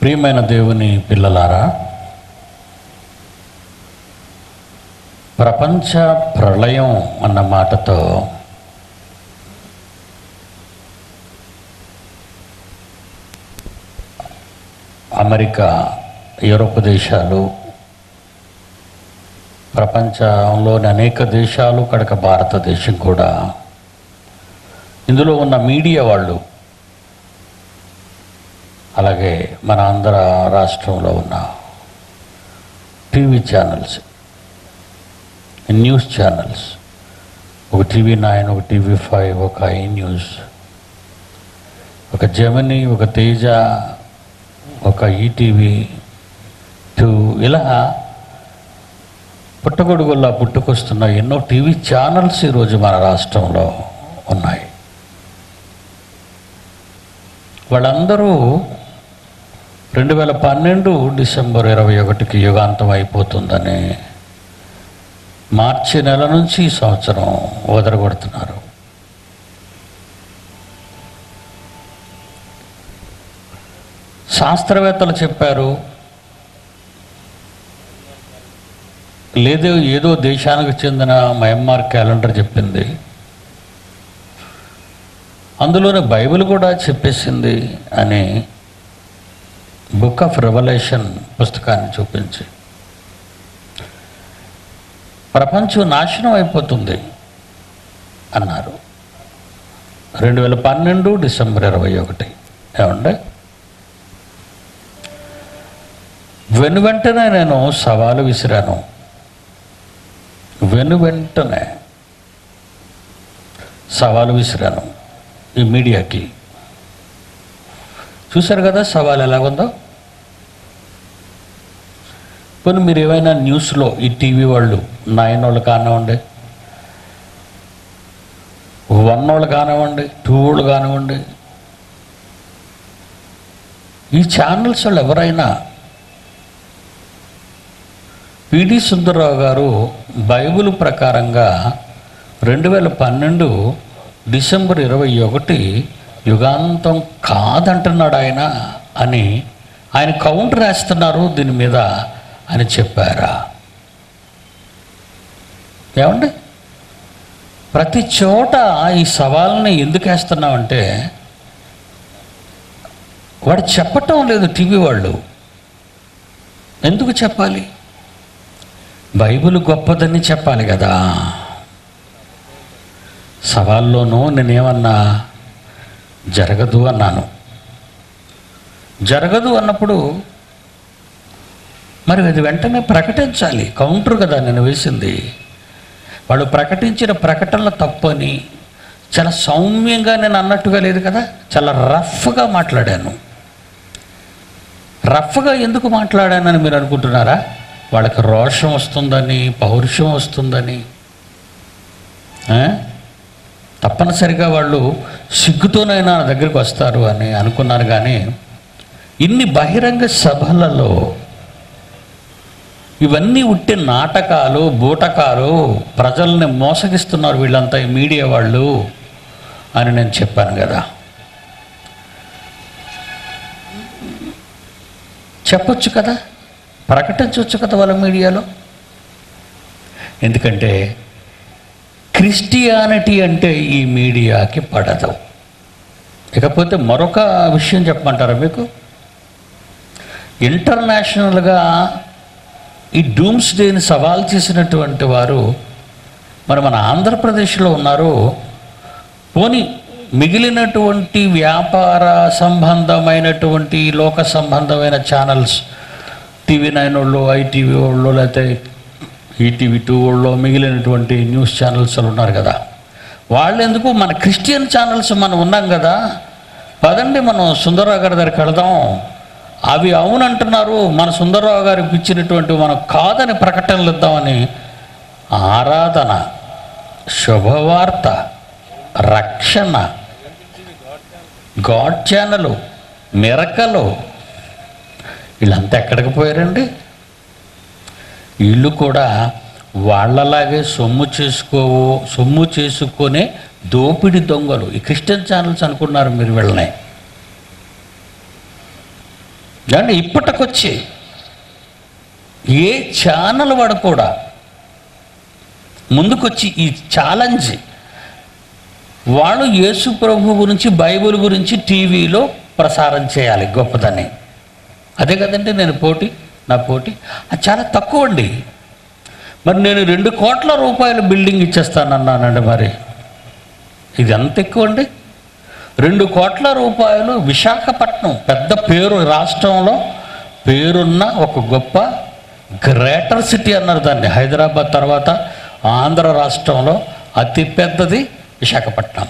ప్రియమైన దేవుని పిల్లలారా ప్రపంచ ప్రళయం అన్న మాటతో అమెరికా యూరోప్ దేశాలు ప్రపంచంలోని అనేక దేశాలు కడక భారతదేశం కూడా ఇందులో ఉన్న మీడియా వాళ్ళు అలాగే మన ఆంధ్ర రాష్ట్రంలో ఉన్న టీవీ ఛానల్స్ న్యూస్ ఛానల్స్ ఒక టీవీ నైన్ ఒక టీవీ ఫైవ్ ఒక ఐ న్యూస్ ఒక జమిని ఒక తేజ ఒక ఈటీవీ టూ ఇలా పుట్టగొడుగుల్లా పుట్టుకొస్తున్న ఎన్నో టీవీ ఛానల్స్ ఈరోజు మన రాష్ట్రంలో ఉన్నాయి వాళ్ళందరూ రెండు వేల పన్నెండు డిసెంబర్ ఇరవై ఒకటికి యుగాంతం అయిపోతుందని మార్చి నెల నుంచి ఈ సంవత్సరం వదలగొడుతున్నారు శాస్త్రవేత్తలు చెప్పారు లేదో ఏదో దేశానికి చెందిన మయన్మార్ క్యాలెండర్ చెప్పింది అందులోనే బైబిల్ కూడా చెప్పేసింది అని బుక్ ఆఫ్ రెవల్యూషన్ పుస్తకాన్ని చూపించి ప్రపంచం నాశనం అయిపోతుంది అన్నారు రెండు వేల పన్నెండు డిసెంబర్ ఇరవై ఒకటి ఏమండి వెను వెంటనే నేను సవాలు విసిరాను వెను వెంటనే సవాలు విసిరాను ఈ మీడియాకి చూశారు కదా సవాల్ ఎలాగుందో పోనీ మీరు ఏమైనా న్యూస్లో ఈ టీవీ వాళ్ళు నైన్ వాళ్ళు కానివ్వండి వన్ వాళ్ళు కానివ్వండి టూ వాళ్ళు కానివ్వండి ఈ ఛానల్స్ వాళ్ళు ఎవరైనా పిడి సుందరరావు గారు బైబిల్ ప్రకారంగా రెండు వేల పన్నెండు డిసెంబర్ ఇరవై ఒకటి యుగాంతం కాదంటున్నాడు ఆయన అని ఆయన కౌంటర్ వేస్తున్నారు దీని మీద అని చెప్పారా ఏమండి ప్రతి చోట ఈ సవాల్ని ఎందుకు వేస్తున్నామంటే వాడు చెప్పటం లేదు టీవీ వాళ్ళు ఎందుకు చెప్పాలి బైబిల్ గొప్పదని చెప్పాలి కదా సవాల్లోనూ నేనేమన్నా జరగదు అన్నాను జరగదు అన్నప్పుడు మరి అది వెంటనే ప్రకటించాలి కౌంటర్ కదా నేను వేసింది వాళ్ళు ప్రకటించిన ప్రకటనలు తప్పని చాలా సౌమ్యంగా నేను అన్నట్టుగా లేదు కదా చాలా రఫ్గా మాట్లాడాను రఫ్గా ఎందుకు మాట్లాడానని మీరు అనుకుంటున్నారా వాళ్ళకి రోషం వస్తుందని పౌరుషం వస్తుందని ఆ? తప్పనిసరిగా వాళ్ళు సిగ్గుతోనైనా నా దగ్గరికి వస్తారు అని అనుకున్నాను కానీ ఇన్ని బహిరంగ సభలలో ఇవన్నీ ఉట్టి నాటకాలు బూటకాలు ప్రజల్ని మోసగిస్తున్నారు వీళ్ళంతా ఈ మీడియా వాళ్ళు అని నేను చెప్పాను కదా చెప్పొచ్చు కదా ప్రకటించవచ్చు కదా వాళ్ళ మీడియాలో ఎందుకంటే క్రిస్టియానిటీ అంటే ఈ మీడియాకి పడదు ఇకపోతే మరొక విషయం చెప్పమంటారా మీకు ఇంటర్నేషనల్గా ఈ డూమ్స్ డేని సవాల్ చేసినటువంటి వారు మరి మన ఆంధ్రప్రదేశ్లో ఉన్నారు పోని మిగిలినటువంటి వ్యాపార సంబంధమైనటువంటి లోక సంబంధమైన ఛానల్స్ టీవీ నైన్ వాళ్ళు ఐటీవీ వాళ్ళు లేకపోతే ఈటీవీ టూ వాళ్ళు మిగిలినటువంటి న్యూస్ ఛానల్స్ వాళ్ళు ఉన్నారు కదా వాళ్ళు ఎందుకు మన క్రిస్టియన్ ఛానల్స్ మనం ఉన్నాం కదా పదండి మనం సుందరరావు గారి దగ్గరికి వెళదాం అవి అవునంటున్నారు మన సుందరరావు గారికి ఇచ్చినటువంటి మనం కాదని ప్రకటనలు ఇద్దామని ఆరాధన శుభవార్త రక్షణ గాడ్ ఛానల్ మిరకలు వీళ్ళంతా ఎక్కడికి పోయారండి వీళ్ళు కూడా వాళ్ళలాగే సొమ్ము చేసుకోవు సొమ్ము చేసుకునే దోపిడి దొంగలు ఈ క్రిస్టియన్ ఛానల్స్ అనుకున్నారు మీరు వీళ్ళని అంటే ఇప్పటికొచ్చి ఏ ఛానల్ వాడు కూడా ముందుకొచ్చి ఈ ఛాలెంజ్ వాళ్ళు యేసు ప్రభు గురించి బైబిల్ గురించి టీవీలో ప్రసారం చేయాలి గొప్పదని అదే కదండి నేను పోటీ నా పోటీ అది చాలా తక్కువ అండి మరి నేను రెండు కోట్ల రూపాయల బిల్డింగ్ ఇచ్చేస్తానన్నానండి మరి ఇది ఎంత ఎక్కువ అండి రెండు కోట్ల రూపాయలు విశాఖపట్నం పెద్ద పేరు రాష్ట్రంలో పేరున్న ఒక గొప్ప గ్రేటర్ సిటీ అన్నారు దాన్ని హైదరాబాద్ తర్వాత ఆంధ్ర రాష్ట్రంలో అతి పెద్దది విశాఖపట్నం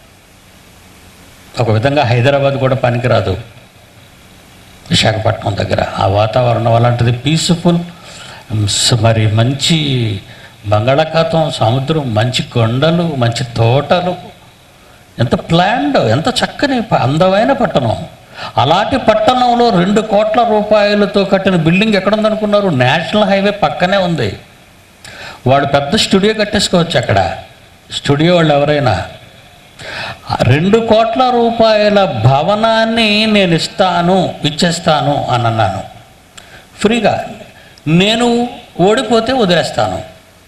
ఒక విధంగా హైదరాబాద్ కూడా పనికిరాదు విశాఖపట్నం దగ్గర ఆ వాతావరణం అలాంటిది పీస్ఫుల్ మరి మంచి బంగాళాఖాతం సముద్రం మంచి కొండలు మంచి తోటలు ఎంత ప్లాండ్ ఎంత చక్కని ప- అందమైన పట్టణం అలాంటి పట్టణంలో రెండు కోట్ల రూపాయలతో కట్టిన బిల్డింగ్ ఎక్కడుందనుకున్నారు నేషనల్ హైవే పక్కనే ఉంది వాడు పెద్ద స్టూడియో కట్టేసుకోవచ్చు అక్కడ స్టూడియో వాళ్ళు ఎవరైనా ఆ రెండు కోట్ల రూపాయల భవనాన్ని నేను ఇస్తాను ఇచ్చేస్తాను అని అన్నాను ఫ్రీగా నేను ఓడిపోతే వదిలేస్తాను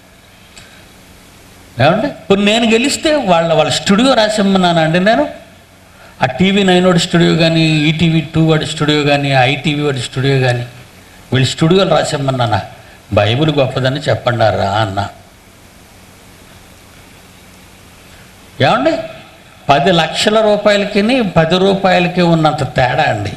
ఏమండి ఇప్పుడు నేను గెలిస్తే వాళ్ళ వాళ్ళ స్టూడియో రాసిమ్మన్నానండి నేను ఆ టీవీ నైన్ వాడి స్టూడియో కానీ ఈటీవీ టూ వాడి స్టూడియో కానీ ఐటీవీ వాడి స్టూడియో కానీ వీళ్ళ స్టూడియోలు రాసిమ్మన్నానా బైబిల్ గొప్పదని చెప్పండారా అన్న ఏమండి పది లక్షల రూపాయలకి పది రూపాయలకి ఉన్నంత తేడా అండి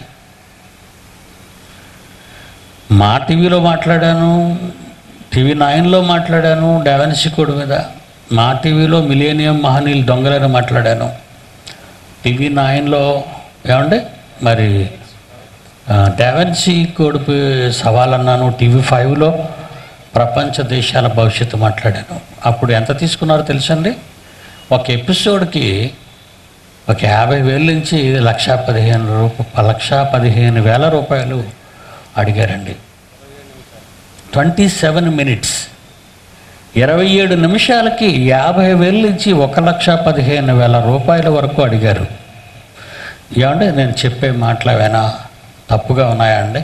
మా టీవీలో మాట్లాడాను టీవీ నైన్లో మాట్లాడాను డావెన్సికోడ్ మీద మా టీవీలో మిలేనియం మహనీయులు దొంగలని మాట్లాడాను టీవీ నైన్లో ఏమండి మరి ఆ, డావెన్సీ కోడ్ సవాల్ అన్నాను టీవీ ఫైవ్లో ప్రపంచ దేశాల భవిష్యత్తు మాట్లాడాను అప్పుడు ఎంత తీసుకున్నారో తెలుసండి ఒక ఎపిసోడ్కి ఒక యాభై వేల నుంచి లక్ష పదిహేను రూప లక్ష పదిహేను వేల రూపాయలు అడిగారండి ట్వంటీ సెవెన్ మినిట్స్ ఇరవై ఏడు నిమిషాలకి యాభై వేల నుంచి ఒక లక్ష పదిహేను వేల రూపాయల వరకు అడిగారు ఏమంటే నేను చెప్పే మాటలు ఏమైనా తప్పుగా ఉన్నాయా అండి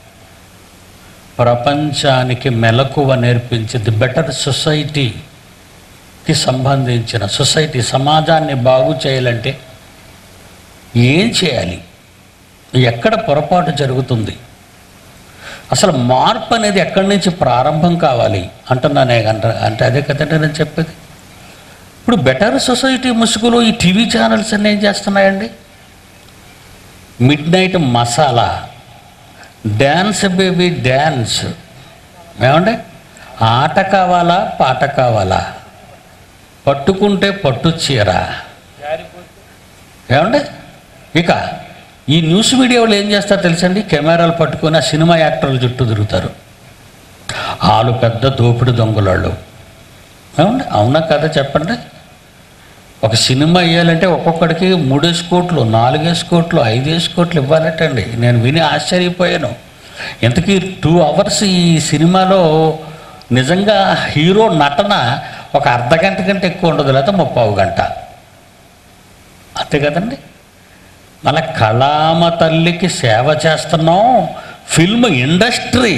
ప్రపంచానికి మెలకువ నేర్పించి ది బెటర్ సొసైటీకి సంబంధించిన సొసైటీ సమాజాన్ని బాగు చేయాలంటే ఏం చేయాలి ఎక్కడ పొరపాటు జరుగుతుంది అసలు మార్పు అనేది ఎక్కడి నుంచి ప్రారంభం కావాలి అంటున్నానే అంట అంటే అదే కదండి నేను చెప్పేది ఇప్పుడు బెటర్ సొసైటీ ముసుగులో ఈ టీవీ ఛానల్స్ అన్నీ ఏం చేస్తున్నాయండి midnight masala dance baby dance ఏమండి ఆట కావాలా పాట కావాలా పట్టుకుంటే పట్టు చీర ఏమండి ఇక ఈ న్యూస్ మీడియా వాళ్ళు ఏం చేస్తారో తెలుసండి కెమెరాలు పట్టుకొని ఆ సినిమా యాక్టర్ల చుట్టూ తిరుగుతారు వాళ్ళు పెద్ద దోపిడి దొంగలాళ్ళు ఏమండి అవునా కదా చెప్పండి ఒక సినిమా వేయాలంటే ఒక్కొక్కడికి మూడేసి కోట్లు నాలుగేసి కోట్లు ఐదేసి కోట్లు ఇవ్వాలటండి నేను విని ఆశ్చర్యపోయాను ఇంతకీ టూ అవర్స్ ఈ సినిమాలో నిజంగా హీరో నటన ఒక అర్ధ గంట కంటే ఎక్కువ ఉండదు లేదా ముప్పావు గంట అంతే కదండి మన కళామ తల్లికి సేవ చేస్తున్నాం ఫిల్మ్ ఇండస్ట్రీ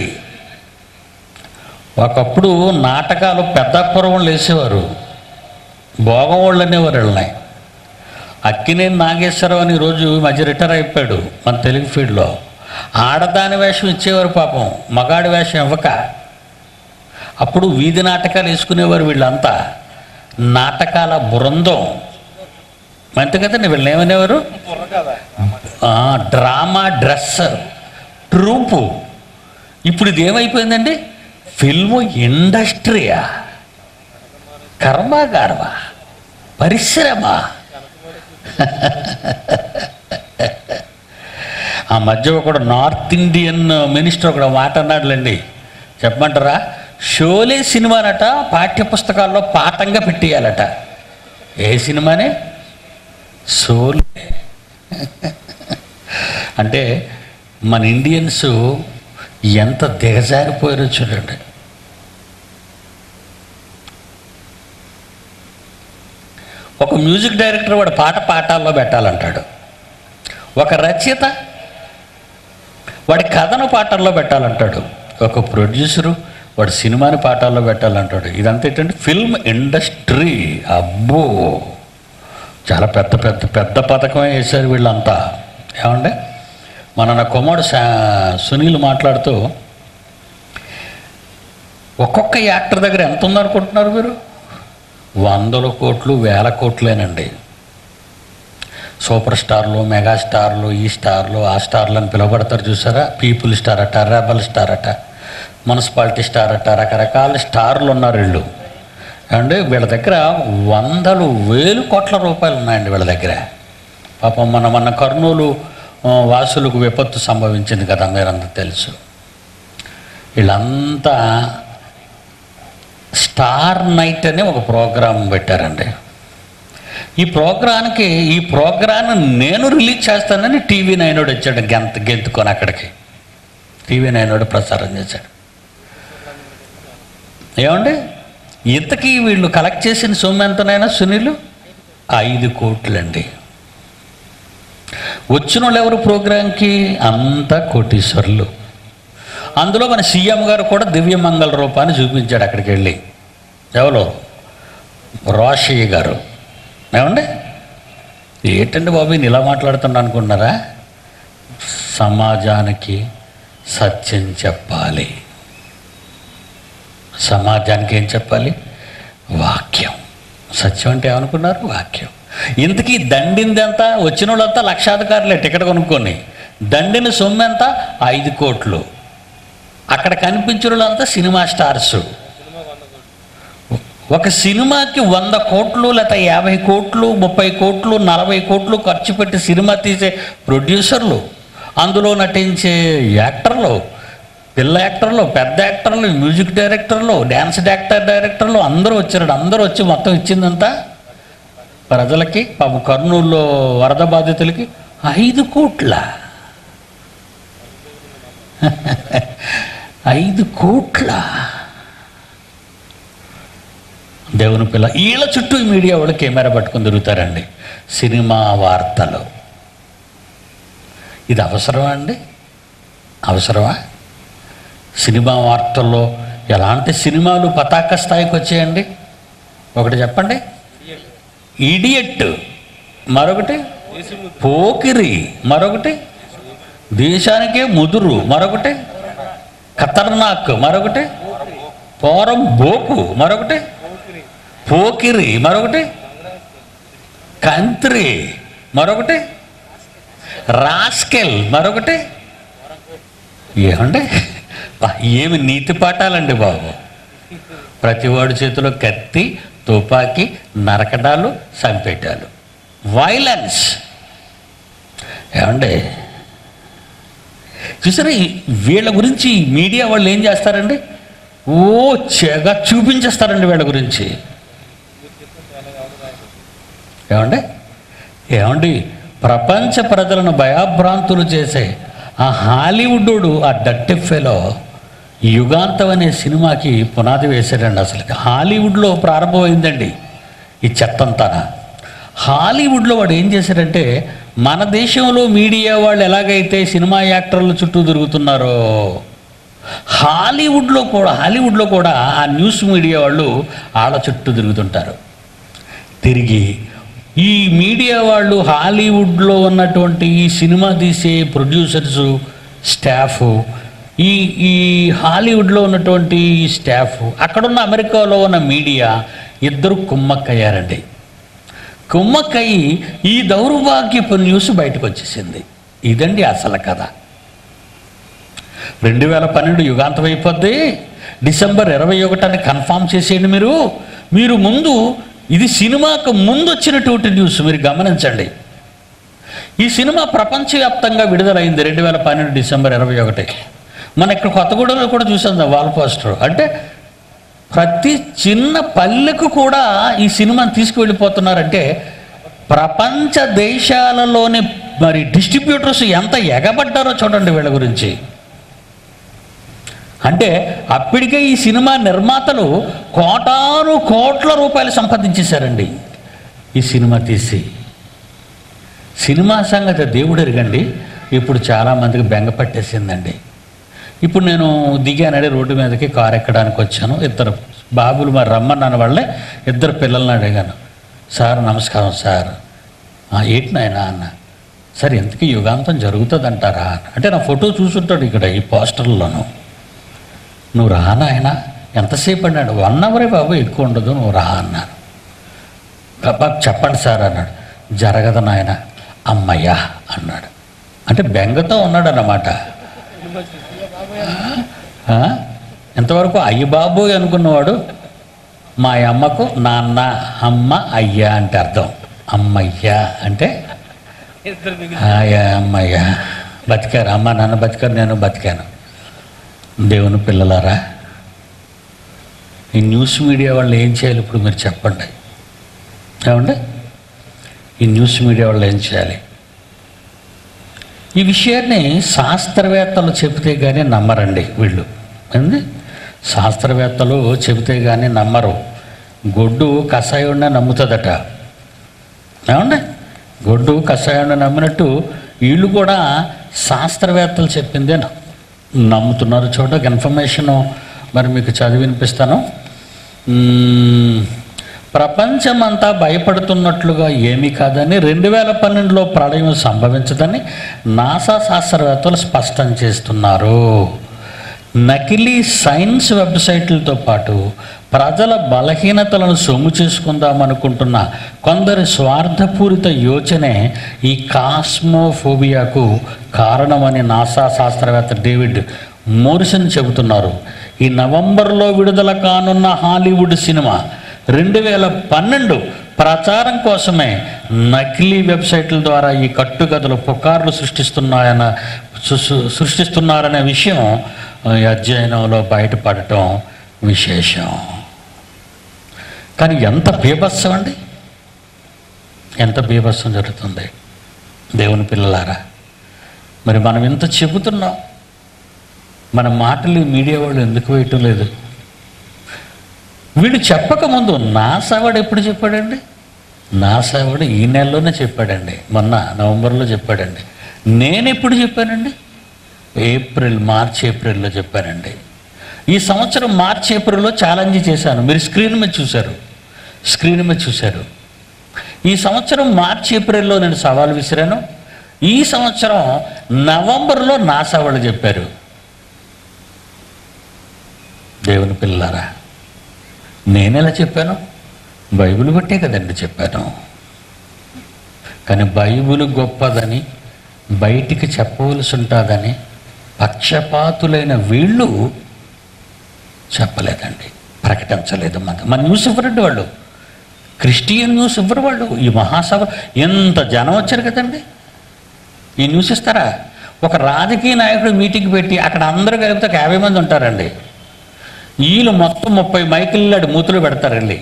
ఒకప్పుడు నాటకాలు పెద్దపురం వేసేవారు భోగవాళ్ళు అనేవారు వీళ్ళని అక్కినేని నాగేశ్వరరావు అని ఈరోజు ఈ మధ్య రిటైర్ అయిపోయాడు మన తెలుగు ఫీల్డ్లో ఆడదాని వేషం ఇచ్చేవారు పాపం మగాడి వేషం ఇవ్వక అప్పుడు వీధి నాటకాలు వేసుకునేవారు వీళ్ళంతా నాటకాల బృందం అంతే కదండి వీళ్ళని ఏమనేవారు ఆ, డ్రామా డ్రెస్ ట్రూపు ఇప్పుడు ఇది ఏమైపోయిందండి ఫిల్మ్ ఇండస్ట్రీయా కర్మాగారమా పరిశ్రమ ఆ మధ్య ఒకడు నార్త్ ఇండియన్ మినిస్టర్ ఒకడు మాట అన్నాడులేండి చెప్పమంటారా షోలే సినిమానట పాఠ్యపుస్తకాల్లో పాఠంగా పెట్టేయాలట ఏ సినిమానే షోలే అంటే మన ఇండియన్స్ ఎంత దిగజారిపోయారో చూడండి ఒక మ్యూజిక్ డైరెక్టర్ వాడు పాట పాఠాల్లో పెట్టాలంటాడు ఒక రచయిత వాడి కథను పాటల్లో పెట్టాలంటాడు ఒక ప్రొడ్యూసరు వాడు సినిమాని పాఠాల్లో పెట్టాలంటాడు ఇదంతా ఏంటంటే ఫిల్మ్ ఇండస్ట్రీ అబ్బో చాలా పెద్ద పెద్ద పెద్ద పథకమే వేశారు వీళ్ళంతా ఏమంటే మన నా కొమ్మడు శా సునీల్ మాట్లాడుతూ ఒక్కొక్క యాక్టర్ దగ్గర ఎంత ఉందనుకుంటున్నారు మీరు వందల కోట్లు వేల కోట్లేనండి సూపర్ స్టార్లు మెగా స్టార్లు ఈ స్టార్లు ఆ స్టార్లు అని పిలువబడతారు చూసారా పీపుల్ స్టార్ అట రెబల్ స్టార్ అట మున్సిపాలిటీ స్టార్ అట రకరకాల స్టార్లు ఉన్నారు వీళ్ళు అండి వీళ్ళ దగ్గర వందలు వేలు కోట్ల రూపాయలు ఉన్నాయండి వీళ్ళ దగ్గర పాపం మన మన కర్నూలు ఆ, వాసులకు విపత్తు సంభవించింది కదా మీరంతా తెలుసు వీళ్ళంతా స్టార్ నైట్ అని ఒక ప్రోగ్రాం పెట్టారండి ఈ ప్రోగ్రాంకి ఈ ప్రోగ్రాం నేను రిలీజ్ చేస్తానని టీవీ నైనోడు వచ్చాడు గెంత గెంతుకొని అక్కడికి టీవీ నైనోడు ప్రసారం చేశాడు ఏమండి ఇంతకీ వీళ్ళు కలెక్ట్ చేసిన సొమ్ము ఎంతనైనా సునీలు ఐదు కోట్లండి వచ్చిన వాళ్ళు ఎవరు ప్రోగ్రాంకి అంతా కోటీశ్వర్లు అందులో మన సీఎం గారు కూడా దివ్యమంగళ రూపాన్ని చూపించాడు అక్కడికి వెళ్ళి ఎవరు రోషయ్య గారు ఏమండి ఏంటండి బాబు ఈయన ఇలా మాట్లాడుతున్నా అనుకుంటున్నారా సమాజానికి సత్యం చెప్పాలి సమాజానికి ఏం చెప్పాలి వాక్యం సత్యం అంటే ఏమనుకున్నారు వాక్యం ఇంతకీ దండింది ఎంత వచ్చిన వాళ్ళంతా లక్షాధికారులే టికెట్ కొనుక్కొని దండిన సొమ్ము ఎంత ఐదు కోట్లు అక్కడ కనిపించిన వాళ్ళంతా సినిమా స్టార్స్ ఒక సినిమాకి వంద కోట్లు లేకపోతే యాభై కోట్లు ముప్పై కోట్లు నలభై కోట్లు ఖర్చు పెట్టి సినిమా తీసే ప్రొడ్యూసర్లు అందులో నటించే యాక్టర్లు పిల్ల యాక్టర్లు పెద్ద యాక్టర్లు మ్యూజిక్ డైరెక్టర్లు డ్యాన్స్ డైరెక్టర్ డైరెక్టర్లు అందరూ వచ్చారు అందరూ వచ్చి మొత్తం ఇచ్చిందంతా ప్రజలకి పాపం కర్నూలులో వరద బాధితులకి ఐదు కోట్ల ఐదు కోట్ల దేవుని పిల్ల వీళ్ళ చుట్టూ ఈ మీడియా వాళ్ళు కెమెరా పట్టుకొని తిరుగుతారండి సినిమా వార్తలు ఇది అవసరమా అండి అవసరమా సినిమా వార్తల్లో ఎలాంటి సినిమాలు పతాక స్థాయికి వచ్చాయండి ఒకటి చెప్పండి ఇడియట్ మరొకటి పోకిరి మరొకటి దేశానికే ముదురు మరొకటి ఖతర్నాక్ మరొకటి పోరం బోకు మరొకటి పోకిరి మరొకటి కంత్రి మరొకటి రాస్కెల్ మరొకటి ఏమండి బా, ఏమి నీతి పాఠాలండి బాబు ప్రతివాడి చేతిలో కత్తి తుపాకీ నరకడాలు చంపేటాలు వైలెన్స్ ఏమండి చూసారా ఈ- వీళ్ళ గురించి ఈ మీడియా వాళ్ళు ఏం చేస్తారండి ఓ చెగ చూపించేస్తారండి వీళ్ళ గురించి ఏమండి ఏమండి ప్రపంచ ప్రజలను భయాభ్రాంతులు చేసే ఆ హాలీవుడ్డోడు ఆ డట్టి ఫెలో యుగాంతం అనే సినిమాకి పునాది వేశాడండి అసలు హాలీవుడ్లో ప్రారంభమైందండి ఈ చెత్తంతా హాలీవుడ్లో వాడు ఏం చేశాడంటే మన దేశంలో మీడియా వాళ్ళు ఎలాగైతే సినిమా యాక్టర్ల చుట్టూ తిరుగుతున్నారో హాలీవుడ్లో కూడా హాలీవుడ్లో కూడా ఆ న్యూస్ మీడియా వాళ్ళు ఆళ్ళ చుట్టూ తిరుగుతుంటారు తిరిగి ఈ మీడియా వాళ్ళు హాలీవుడ్లో ఉన్నటువంటి ఈ సినిమా తీసే ప్రొడ్యూసర్స్ స్టాఫ్ ఈ ఈ హాలీవుడ్లో ఉన్నటువంటి ఈ స్టాఫ్ అక్కడున్న అమెరికాలో ఉన్న మీడియా ఇద్దరు కుమ్మక్కయ్యారండి కుమ్మక్కయ్యి ఈ దౌర్భాగ్యపు న్యూస్ బయటకు వచ్చేసింది ఇదండి అసలు కథ రెండు వేల పన్నెండు యుగాంతం అయిపోద్ది డిసెంబర్ ఇరవై ఒకటని కన్ఫామ్ చేసేయండి మీరు మీరు ముందు ఇది సినిమాకు ముందు వచ్చినటువంటి న్యూస్ మీరు గమనించండి ఈ సినిమా ప్రపంచవ్యాప్తంగా విడుదలైంది రెండు వేల పన్నెండు డిసెంబర్ ఇరవై ఒకటి మన ఇక్కడ కొత్తగూడెంలో కూడా చూసాం వాల్ పోస్టర్ అంటే ప్రతి చిన్న పల్లెకు కూడా ఈ సినిమాని తీసుకువెళ్ళిపోతున్నారంటే ప్రపంచ దేశాలలోని మరి డిస్ట్రిబ్యూటర్స్ ఎంత ఎగబడ్డారో చూడండి వీళ్ళ గురించి అంటే అప్పటికే ఈ సినిమా నిర్మాతలు కోటాను కోట్ల రూపాయలు సంపాదించేశారండి ఈ సినిమా తీసి సినిమా సంగతి దేవుడు ఎరగండి ఇప్పుడు చాలామందికి బెంగ పట్టేసిందండి ఇప్పుడు నేను దిగానడి రోడ్డు మీదకి కారు ఎక్కడానికి వచ్చాను ఇద్దరు బాబులు మరి రమ్మన్నాను వాళ్ళే ఇద్దరు పిల్లల్ని అడిగాను సార్ నమస్కారం సార్ "ఆ, ఏంటి నాయనా అన్న సార్ ఇంతకీ యుగాంతం జరుగుతుందంటారా అంటే నా ఫోటో చూసుంటాడు ఇక్కడ ఈ పోస్టర్లోను నువ్వు రా నాయన ఎంతసేపు అన్నాడు వన్ అవరే బాబు ఎక్కువ ఉండదు నువ్వు రా అన్నాను బాబా చెప్పండి సార్ అన్నాడు జరగదు నాయన అమ్మయ్యా అన్నాడు అంటే బెంగతో ఉన్నాడు అన్నమాట ఆ? ఎంతవరకు అయ్య బాబు అనుకున్నవాడు మా అమ్మకు నాన్న అమ్మ అయ్యా అంటే అర్థం అమ్మయ్యా అంటే ఆయా అమ్మయ్యా బతికారు అమ్మ నాన్న బతికారు నేను బతికాను దేవుని పిల్లలారా ఈ న్యూస్ మీడియా వాళ్ళు ఏం చేయాలి ఇప్పుడు మీరు చెప్పండి ఏమండి ఈ న్యూస్ మీడియా వాళ్ళు ఏం చేయాలి ఈ విషయాన్ని శాస్త్రవేత్తలు చెబితే కానీ నమ్మరండి వీళ్ళు ఏంది శాస్త్రవేత్తలు చెబితే కానీ నమ్మరు గొడ్డు కషాయుడినే నమ్ముతుందట ఏమండి గొడ్డు కషాయుడిని నమ్మినట్టు వీళ్ళు కూడా శాస్త్రవేత్తలు చెప్పిందే న- నమ్ముతున్నారు చూడ ఇన్ఫర్మేషను మరి మీకు చదివి వినిపిస్తాను మ్మ్. ప్రపంచమంతా భయపడుతున్నట్లుగా ఏమీ కాదని రెండు వేల పన్నెండులో ప్రళయం సంభవించదని నాసా శాస్త్రవేత్తలు స్పష్టం చేస్తున్నారు నకిలీ సైన్స్ వెబ్సైట్లతో పాటు ప్రజల బలహీనతలను సొమ్ము చేసుకుందామనుకుంటున్న కొందరి స్వార్థపూరిత యోచనే ఈ కాస్మోఫోబియాకు కారణమని నాసా శాస్త్రవేత్త డేవిడ్ మోరిసన్ చెబుతున్నారు ఈ నవంబర్లో విడుదల కానున్న హాలీవుడ్ సినిమా రెండు వేల పన్నెండు ప్రచారం కోసమే నకిలీ వెబ్సైట్ల ద్వారా ఈ కట్టుకథలు పుకార్లు సృష్టిస్తున్నాయన్న సు- సు- సృష్టిస్తున్నారనే విషయం ఆ, ఈ అధ్యయనంలో బయటపడటం విశేషం కానీ ఎంత బీభత్సం అండి ఎంత బీభత్సం జరుగుతుంది దేవుని పిల్లలారా మరి మనం ఎంత చెబుతున్నాం మన మాటలు ఈ మీడియా వాళ్ళు ఎందుకు వేయటం లేదు వీళ్ళు చెప్పకముందు నాసావాడు ఎప్పుడు చెప్పాడండి నాసావాడు ఈ నెలలోనే చెప్పాడండి మొన్న నవంబర్లో చెప్పాడండి నేను ఎప్పుడు చెప్పానండి ఏప్రిల్ మార్చ్ ఏప్రిల్లో చెప్పానండి ఈ సంవత్సరం మార్చ్ ఏప్రిల్లో ఛాలెంజ్ చేశాను మీరు స్క్రీన్ మీద చూశారు స్క్రీన్ మీద చూశారు ఈ సంవత్సరం మార్చ్ ఏప్రిల్లో నేను సవాల్ విసిరాను ఈ సంవత్సరం నవంబర్లో నాసా వాళ్ళు చెప్పారు దేవుని పిల్లారా నేనెలా చెప్పాను బైబిల్ బట్టే కదండి చెప్పాను కానీ బైబిల్ గొప్పదని బయటికి చెప్పవలసి ఉంటుందని పక్షపాతులైన వీళ్ళు చెప్పలేదండి ప్రకటించలేదు మన మన న్యూస్ ఇవ్వరండి వాళ్ళు క్రిస్టియన్ న్యూస్ ఇవ్వరు వాళ్ళు ఈ మహాసభ ఎంత జనం వచ్చారు కదండి ఈ న్యూస్ ఇస్తారా ఒక రాజకీయ నాయకుడు మీటింగ్ పెట్టి అక్కడ అందరూ కలిపితే ఒక యాభై మంది ఉంటారండి వీళ్ళు మొత్తం ముప్పై మైకిళ్ళాడు మూతులు పెడతారండి